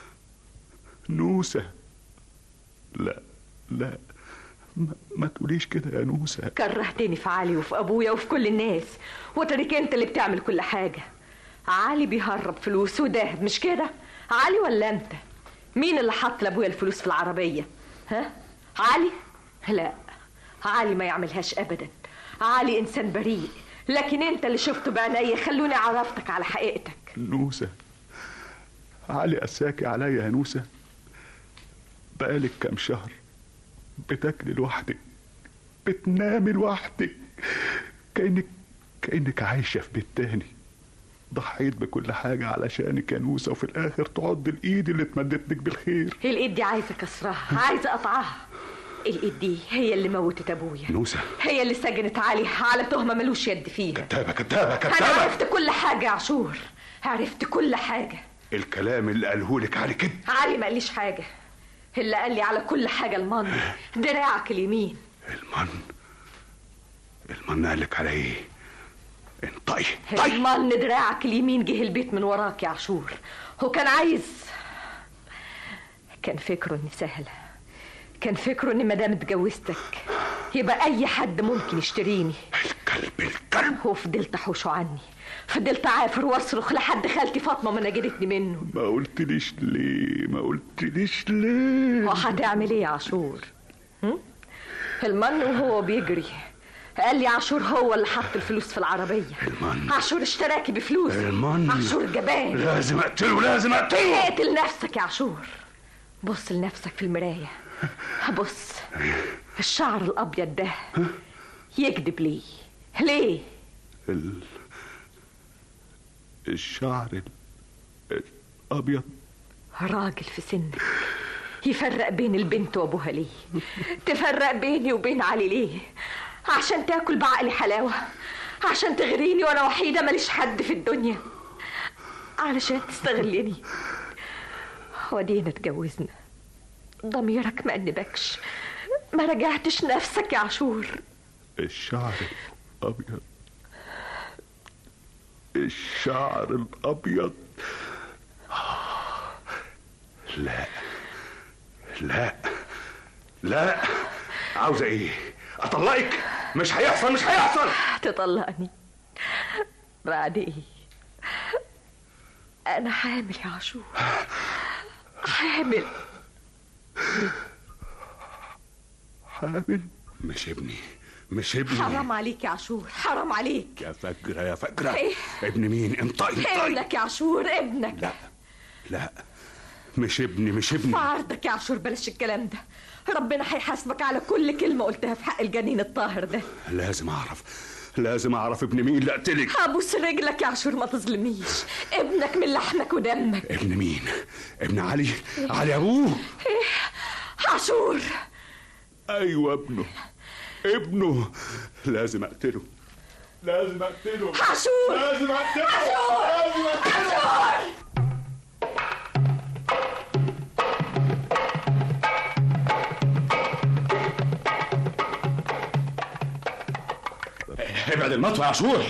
نوسة لا لا ما, ما تقوليش كده يا نوسة كرهتني في علي وفي ابويا وفي كل الناس وتريك انت اللي بتعمل كل حاجة علي بيهرب فلوس ودهب مش كده علي ولا انت مين اللي حط لابويا الفلوس في العربية ها علي لا علي ما يعملهاش ابدا علي انسان بريء لكن انت اللي شفته بعيني خلوني عرفتك على حقيقتك نوسة علي قساكي عليا يا نوسة بقالك كام شهر بتاكلي لوحدك بتنامي لوحدك كأنك كأنك عايشة في بيت تاني ضحيت بكل حاجة علشانك يا نوسة وفي الآخر تعض الإيد اللي اتمدت لك بالخير الايد دي عايزه كسرها عايزه اقطعها الايد دي هي اللي موتت ابويا نوسة هي اللي سجنت علي على تهمه ملوش يد فيها كدابة كدابة انا كدابة عرفت كل حاجه يا عاشور عرفت كل حاجه الكلام اللي قالهولك علي كده علي ما قاليش حاجه اللي قال لي على كل حاجه المن دراعك اليمين المن المن قالك على ايه انطقي المن دراعك اليمين جه البيت من وراك يا عاشور هو كان عايز كان فكره اني سهله كان فكره اني مادام اتجوزتك يبقى اي حد ممكن يشتريني الكلب الكلب وفضلت احوشه عني فضلت عافر واصرخ لحد خالتي فاطمه ما نجدتني منه ما قلتليش ليه ما قلتليش ليه وهتعمل ايه يا عاشور هم؟ المن وهو بيجري قال لي عاشور هو اللي حط الفلوس في العربية المن عاشور اشتراكي بفلوس المن عاشور جبان لازم اقتله لازم اقتله اقتل نفسك يا عاشور بص لنفسك في المراية بص الشعر الأبيض ده يكذب ليه ليه ال... الشعر ال... الابيض راجل في سنك يفرق بين البنت وابوها ليه تفرق بيني وبين علي ليه عشان تاكل بعقلي حلاوة عشان تغريني وانا وحيدة ماليش حد في الدنيا علشان تستغلني ودينا اتجوزنا ضميرك ما أنبكش ما رجعتش نفسك يا عاشور الشعر الابيض الشعر الابيض لا لا لا عاوزه ايه اطلقك مش هيحصل مش هيحصل تطلقني بعد ايه انا حامل يا عاشور حامل حامل مش ابني مش ابني حرام عليك يا عاشور حرام عليك يا فجرة يا فجرة إيه؟ ابن مين انطقي انطقي ابنك يا عاشور ابنك لا لا مش ابني مش ابني في عرضك يا عاشور بلاش الكلام ده ربنا هيحاسبك على كل كلمة قلتها في حق الجنين الطاهر ده لازم اعرف لازم اعرف ابن مين اللي قتلك هبوس رجلك يا عاشور ما تظلمنيش ابنك من لحمك ودمك ابن مين ابن علي علي ابوه ايه عاشور ايوه ابنه ابنه لازم اقتله لازم اقتله عاشور لازم اقتله عاشور لازم اقتله ابعد المطوى يا عاشور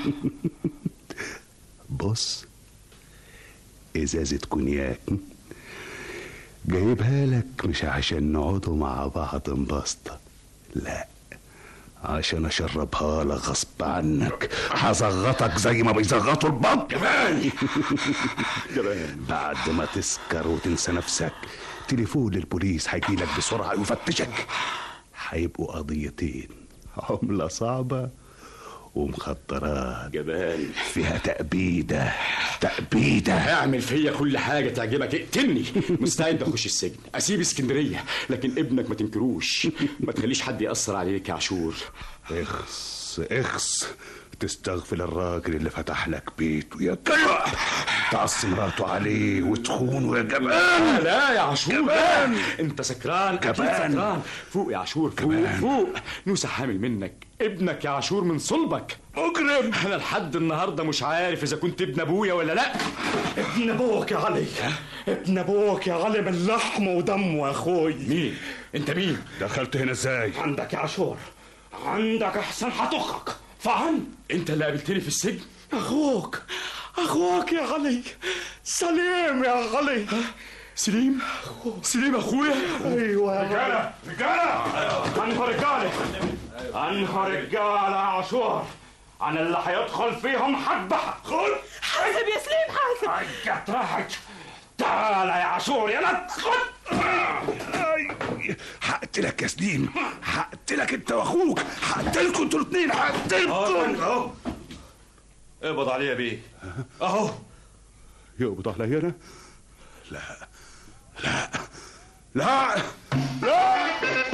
بص ازازة كونياك جايبها لك مش عشان نقعدوا مع بعض انبسطة لا عشان اشربها لك غصب عنك هزغطك زي ما بيزغطوا البط جبان جبان بعد ما تسكر وتنسى نفسك تليفون للبوليس هيجيلك بسرعة يفتشك هيبقوا قضيتين عملة صعبة ومخدرات جبان فيها تأبيدة تأبيدة اعمل فيا كل حاجة تعجبك اقتلني مستعد اخش السجن اسيب اسكندرية لكن ابنك ما تنكروش ما تخليش حد يأثر عليك يا عاشور اخس اخس تستغفر الراجل اللي فتح لك بيته يا كلب تعص مراته عليه وتخونه يا جبان لا يا عاشور جبان. لا. انت سكران اكيد جبان. سكران فوق يا عاشور فوق جبان. فوق نوسة حامل منك ابنك يا عاشور من صلبك مجرم انا لحد النهارده مش عارف اذا كنت ابن ابويا ولا لا ابن ابوك يا علي ابن ابوك يا علي من لحمه ودمه يا اخوي مين انت مين دخلت هنا ازاي عندك يا عاشور عندك احسن هتخك فهم انت اللي قابلتني في السجن اخوك اخوك يا علي سليم يا علي سليم سليم اخويا ايوه يا رجالة، رجاله انه رجاله انه رجاله يا عاشور انا اللي هيدخل فيهم حبها خد حاسب يا سليم حاسب حاجة راحت تعال يا عاشور يا لك خد هقتلك يا سليم هقتلك انت واخوك هقتلكوا انتوا الاثنين هقتلكم اهو اقبض عليه يا بيه اهو يقبض عليا انا لا لا لا لا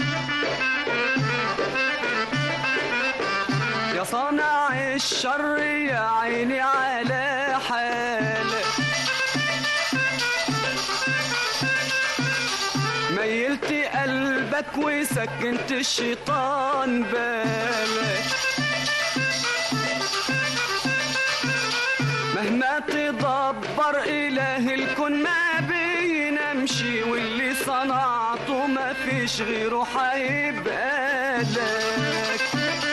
يا صانع الشر يا عيني على حالك ميلت قلبك وسكنت الشيطان بالك مهما تدبر إله الكون ما بينامشي واللي صنعته ما فيش غيره هيبقى لك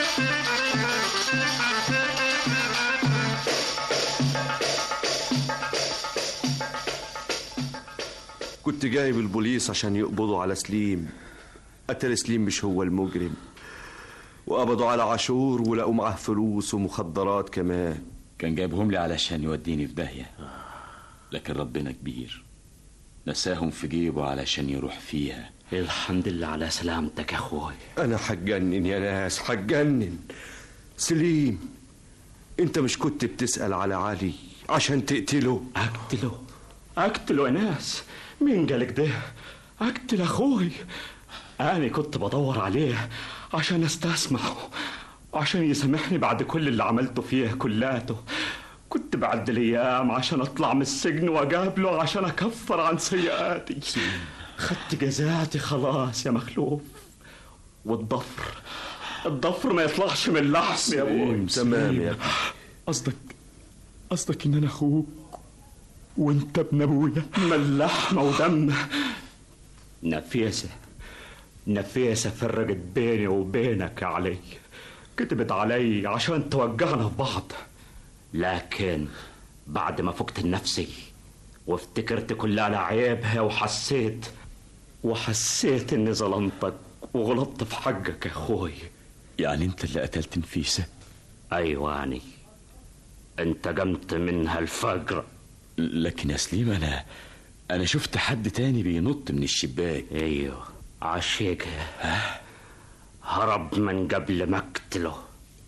كنت جايب البوليس عشان يقبضوا على سليم قتل سليم مش هو المجرم وقبضوا على عاشور ولقوا معاه فلوس ومخدرات كمان كان جايبهم لي علشان يوديني في داهية لكن ربنا كبير نساهم في جيبه علشان يروح فيها الحمد لله على سلامتك يا اخوي انا حجنن يا ناس حجنن سليم انت مش كنت بتسأل على علي عشان تقتله اقتله اقتله يا ناس مين قالك ده اقتل اخوي انا كنت بدور عليه عشان استسمحه عشان يسامحني بعد كل اللي عملته فيه كلاته كنت بعد الايام عشان اطلع من السجن واقابله عشان اكفر عن سيئاتي خدت جزاتي خلاص يا مخلوف والضفر الضفر ما يطلعش من لحم يا ابوي تمام يا ابني قصدك قصدك ان انا اخوك وانت ابن ابويا من لحمه ودم نفيسه نفيسه فرقت بيني وبينك يا علي كتبت علي عشان توجعنا في بعض لكن بعد ما فقت لنفسي وافتكرت كل على عيبها وحسيت وحسيت اني ظلمتك وغلطت في حقك يا اخوي يعني انت اللي قتلت نفيسة ايواني انت قمت منها الفجر لكن يا سليم انا انا شفت حد تاني بينط من الشباك ايوه عشيقها هرب من قبل ما اقتله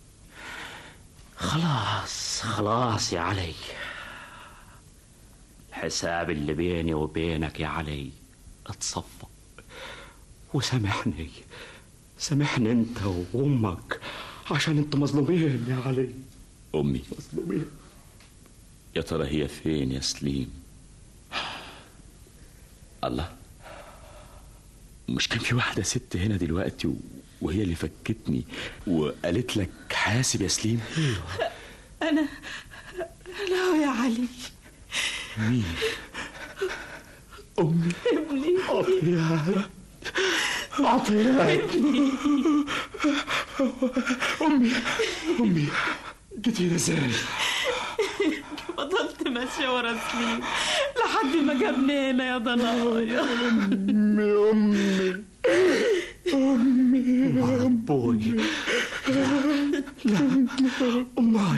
خلاص خلاص يا علي الحساب اللي بيني وبينك يا علي اتصفى وسامحني سامحني انت وامك عشان انتوا مظلومين يا علي أمي مظلومين يا ترى هي فين يا سليم الله مش كان في واحدة ست هنا دلوقتي و... وهي اللي فكتني وقالت لك حاسب يا سليم انا لا يا علي مين امي ابني عطية عطية ابني امي امي جيتينا ازاي فضلت ماشية ورا سليم لحد ما جابني هنا يا ضنايا امي امي امي ابوي لا امي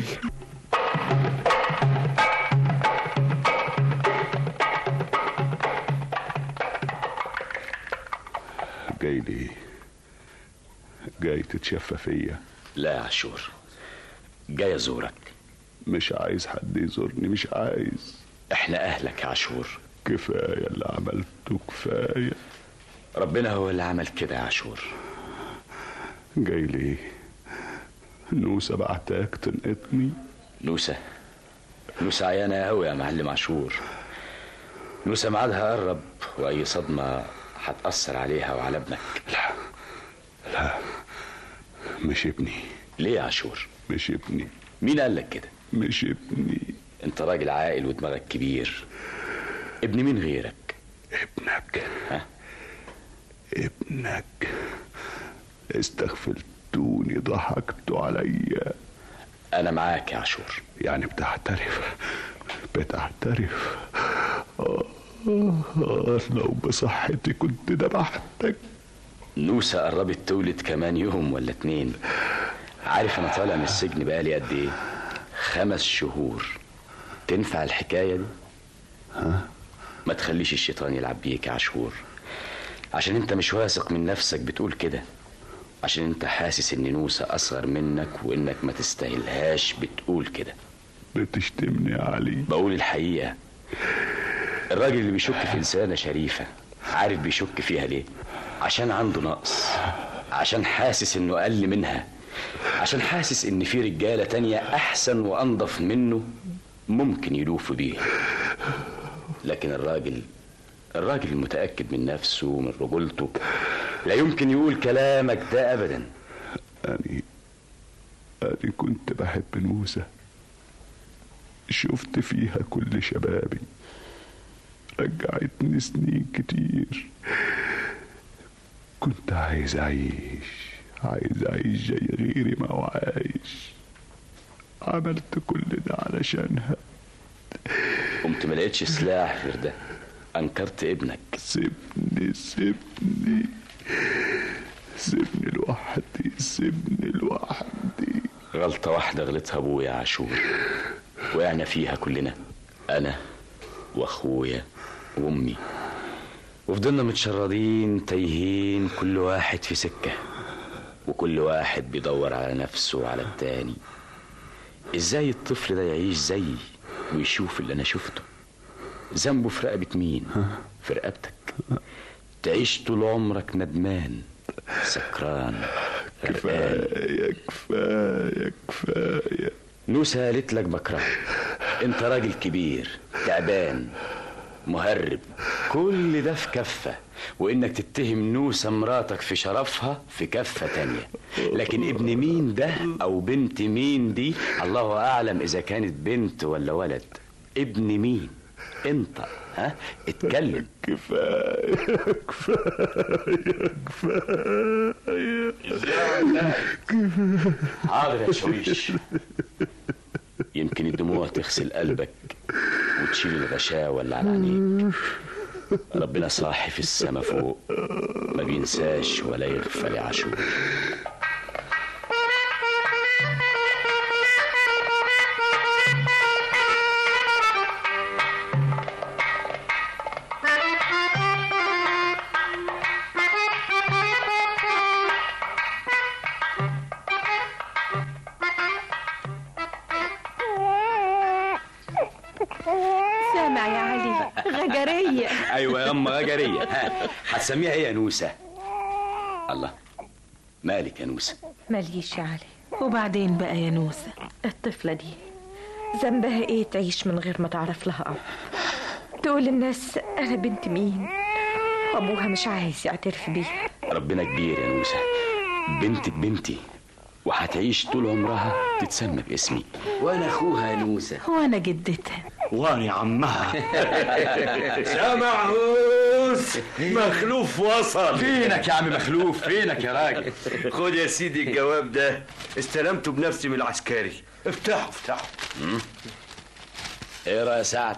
جاي ليه جاي تتشفى فيا لا يا عاشور جاي ازورك مش عايز حد يزورني مش عايز احنا اهلك يا عاشور كفاية اللي عملته كفاية ربنا هو اللي عمل كده يا عاشور جاي ليه نوسة بعتاك تنقطني نوسة نوسة عيانة قوي يا معلم عاشور نوسة ميعادها قرب واي صدمة هتأثر عليها وعلى ابنك لا لا مش ابني ليه يا عاشور مش ابني مين قال لك كده مش ابني انت راجل عاقل ودماغك كبير ابن مين غيرك ابنك ها ابنك استغفلتوني ضحكتوا عليا انا معاك يا عاشور يعني بتعترف بتعترف آه آه لو بصحتي كنت ذبحتك نوسة قربت تولد كمان يوم ولا اتنين عارف انا طالع من السجن بقالي قد ايه خمس شهور تنفع الحكاية دي ها ما تخليش الشيطان يلعب بيك يا عاشور عشان انت مش واثق من نفسك بتقول كده عشان انت حاسس ان نوسة اصغر منك وانك ما تستاهلهاش بتقول كده بتشتمني يا علي بقول الحقيقة الراجل اللي بيشك في إنسانة شريفة عارف بيشك فيها ليه عشان عنده نقص عشان حاسس انه اقل منها عشان حاسس ان في رجالة تانية احسن وانضف منه ممكن يلوفوا بيه لكن الراجل الراجل المتأكد من نفسه ومن رجولته لا يمكن يقول كلامك ده ابدا أني أني كنت بحب نوسة شفت فيها كل شبابي رجعتني سنين كتير كنت عايز أعيش عايز أعيش زي غيري ما هو عايش عملت كل ده علشانها قمت ما لقيتش سلاح غير ده انكرت ابنك سيبني سيبني سيبني لوحدي سيبني لوحدي غلطة واحدة غلطها ابويا عاشور وقعنا فيها كلنا انا واخويا وامي وفضلنا متشردين تايهين كل واحد في سكة وكل واحد بيدور على نفسه وعلى التاني ازاي الطفل ده يعيش زيي ويشوف اللي انا شفته ذنبه في رقبة مين في رقبتك تعيش طول عمرك ندمان سكران كفاية كفاية كفاية نوسة قالت لك بكرهك انت راجل كبير تعبان مهرب كل ده في كفة وانك تتهم نوسة مراتك في شرفها في كفة تانية لكن ابن مين ده او بنت مين دي الله اعلم اذا كانت بنت ولا ولد ابن مين انت ها اتكلم كفاية كفاية كفاية حاضر يا شويش يمكن الدموع تغسل قلبك وتشيل الغشاوة اللي على عينيك ربنا صاحي في السما فوق ما بينساش ولا يغفل يا عاشور ايوه يا اما غجريه ها هتسميها ايه يا نوسه الله مالك يا نوسه ماليش يا علي وبعدين بقى يا نوسة الطفلة دي ذنبها ايه تعيش من غير ما تعرف لها أب تقول للناس أنا بنت مين وأبوها مش عايز يعترف بيها ربنا كبير يا نوسه بنتك بنتي وهتعيش طول عمرها تتسمى باسمي وانا اخوها يا نوسه وأنا جدتها وانا عمها سامعوس مخلوف وصل فينك يا عم مخلوف فينك يا راجل خد يا سيدي الجواب ده استلمته بنفسي من العسكري افتحه افتحه اقرا يا سعد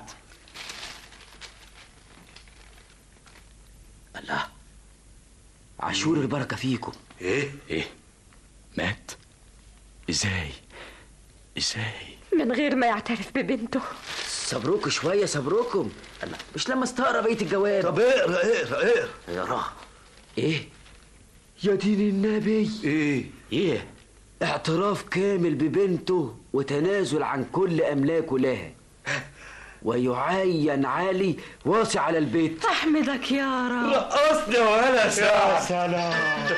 الله عاشور البركه فيكم ايه ايه مات ازاي ازاي من غير ما يعترف ببنته صبروكوا شويه صبروكم الله مش لما استقرا بقيه الجواب طب اقرا اقرا اقرا اقرا ايه يا دين النبي ايه ايه اعتراف كامل ببنته وتنازل عن كل املاكه لها ويعين علي واصي على البيت أحمدك يا رب رقصني ولا يا ساعة سلام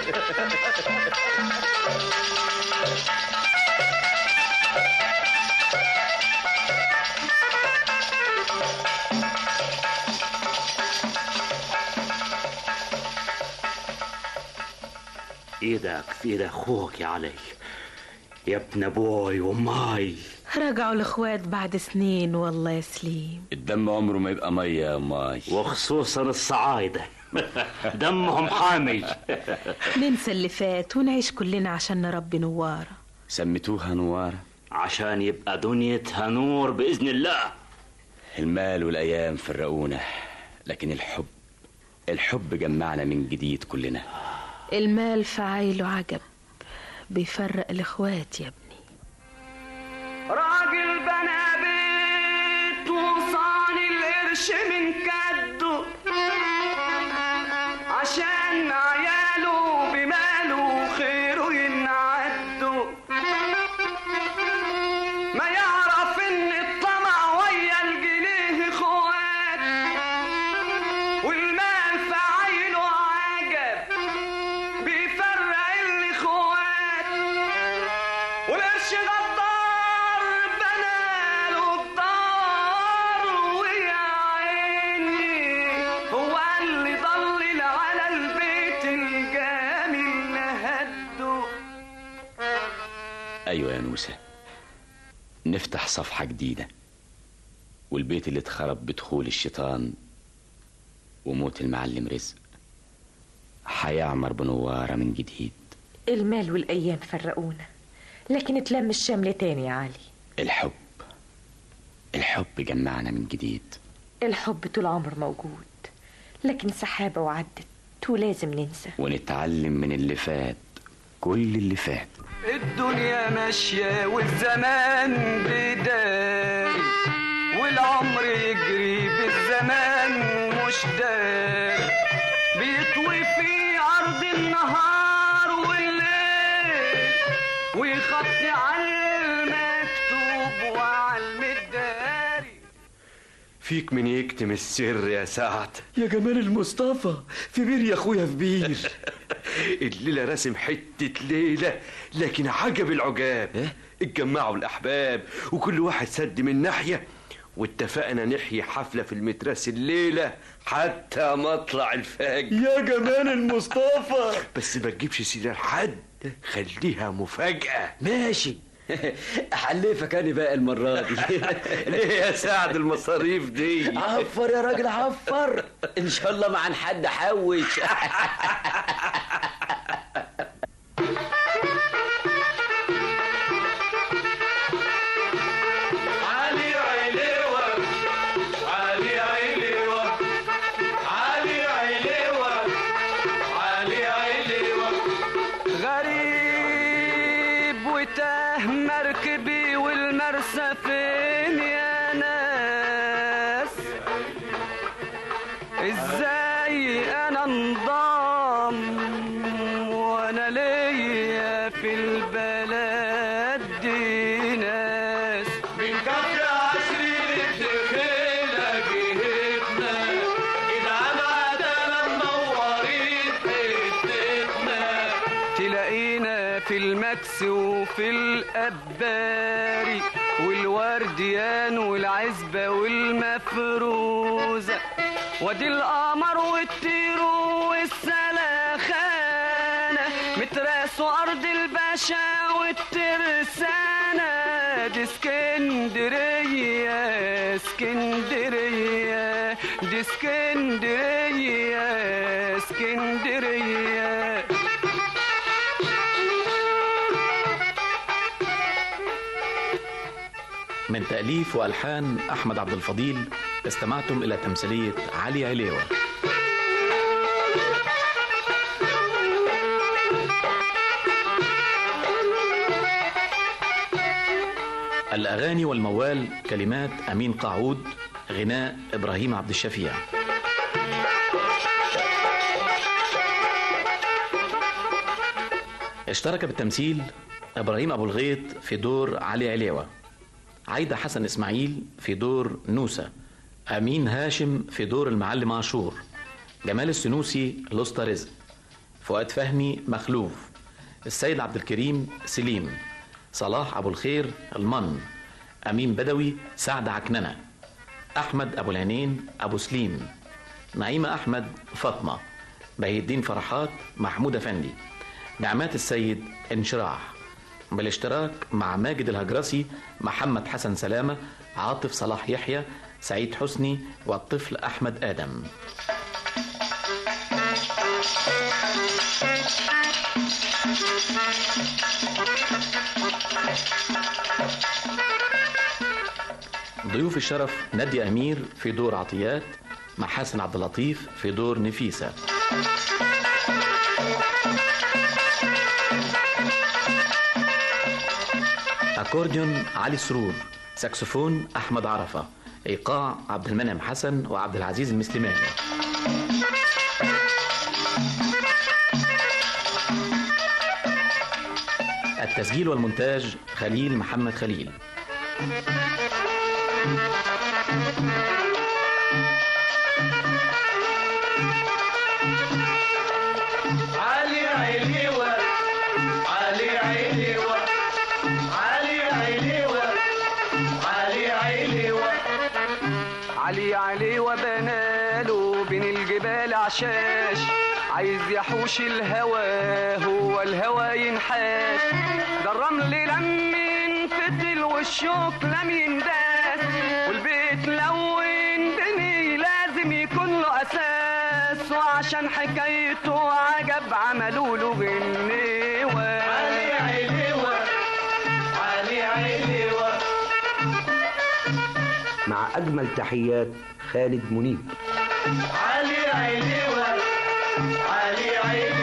ايدك في ايد اخوك يا علي يا ابن ابوي واماي رجعوا الإخوات بعد سنين والله يا سليم الدم عمره ما يبقى ميه يا ماي وخصوصا الصعايده دمهم حامي ننسى اللي فات ونعيش كلنا عشان نربي نوارة سميتوها نوارة عشان يبقى دنيتها نور باذن الله المال والايام فرقونا لكن الحب الحب جمعنا من جديد كلنا المال فعايله عجب بيفرق الإخوات يا ابني راجل بنى بيت وصاني القرش من كده عشان عياله بماله خيره ينعدوا ما يعرف ان الطمع ويا الجنيه اخوات والمال في عينه عجب بيفرق الاخوات والقرش غدار بناله الدار ويا عيني هو اللي ضلل على البيت الجميل نهده ايوه يا نوسه نفتح صفحه جديده والبيت اللي اتخرب بدخول الشيطان وموت المعلم رزق هيعمر بنواره من جديد المال والأيام فرقونا لكن اتلم الشمل تاني يا علي الحب الحب جمعنا من جديد الحب طول عمر موجود لكن سحابة وعدت ولازم ننسى ونتعلم من اللي فات كل اللي فات الدنيا ماشية والزمان بداي والعمر يجري بالزمان مش داي بيطوي في عرض النهار والليل ويخطي على المكتوب وعلى المداري فيك من يكتم السر يا سعد يا جمال المصطفى في بير يا اخويا في بير الليلة راسم حتة ليلة لكن عجب العجاب اتجمعوا الأحباب وكل واحد سد من ناحية واتفقنا نحيي حفلة في المتراس الليلة حتى مطلع الفجر يا جمال المصطفى بس ما تجيبش سيرة لحد خليها مفاجأة ماشي حلفك انا بقى المره دي ليه يا سعد المصاريف دي عفر يا راجل عفر ان شاء الله ما عن حد حوش علي عيلوة علي عيلوة علي عيلوة علي عيلوة غريب وتاه مركبي والمرسى فين يا ناس ازاي انا انضام وانا ليا في البلد دي ناس من كفر عشرين الدخيلة جهتنا في المكس وفي الأباري والورديان والعزبة والمفروزة وادي القمر والطيرو والسلاخانة متراسوا أرض الباشا والترسانة دي اسكندرية اسكندرية دي اسكندرية اسكندرية من تأليف وألحان أحمد عبد الفضيل استمعتم إلى تمثيلية علي عليوة الأغاني والموال كلمات أمين قاعود غناء إبراهيم عبد الشفيع اشترك بالتمثيل إبراهيم أبو الغيط في دور علي عليوة عايدة حسن إسماعيل في دور نوسة أمين هاشم في دور المعلم عاشور جمال السنوسي لسطى رزق فؤاد فهمي مخلوف السيد عبد الكريم سليم صلاح أبو الخير المن أمين بدوي سعد عكننة أحمد أبو العينين أبو سليم نعيمة أحمد فاطمة بهي الدين فرحات محمود أفندي نعمات السيد انشراح بالاشتراك مع ماجد الهجرسي محمد حسن سلامة عاطف صلاح يحيى سعيد حسني والطفل أحمد آدم ضيوف الشرف نادية أمير في دور عطيات مع حسن عبد اللطيف في دور نفيسة أكورديون علي سرور ساكسفون أحمد عرفة إيقاع عبد المنعم حسن وعبد العزيز المسلماني التسجيل والمونتاج خليل محمد خليل علي عليوة علي عليوة علي عليوة علي عليوة علي علي وبناله بين الجبال عشاش عايز يحوش الهوى هو الهوى ينحاش ده الرمل لم ينفتل والشوك لم ينداس والبيت لون بني لازم يكون له اساس وعشان حكايته عجب عملوا له غنيوه علي عليوة علي عليوة مع أجمل تحيات خالد منيب علي عليوة علي عليوة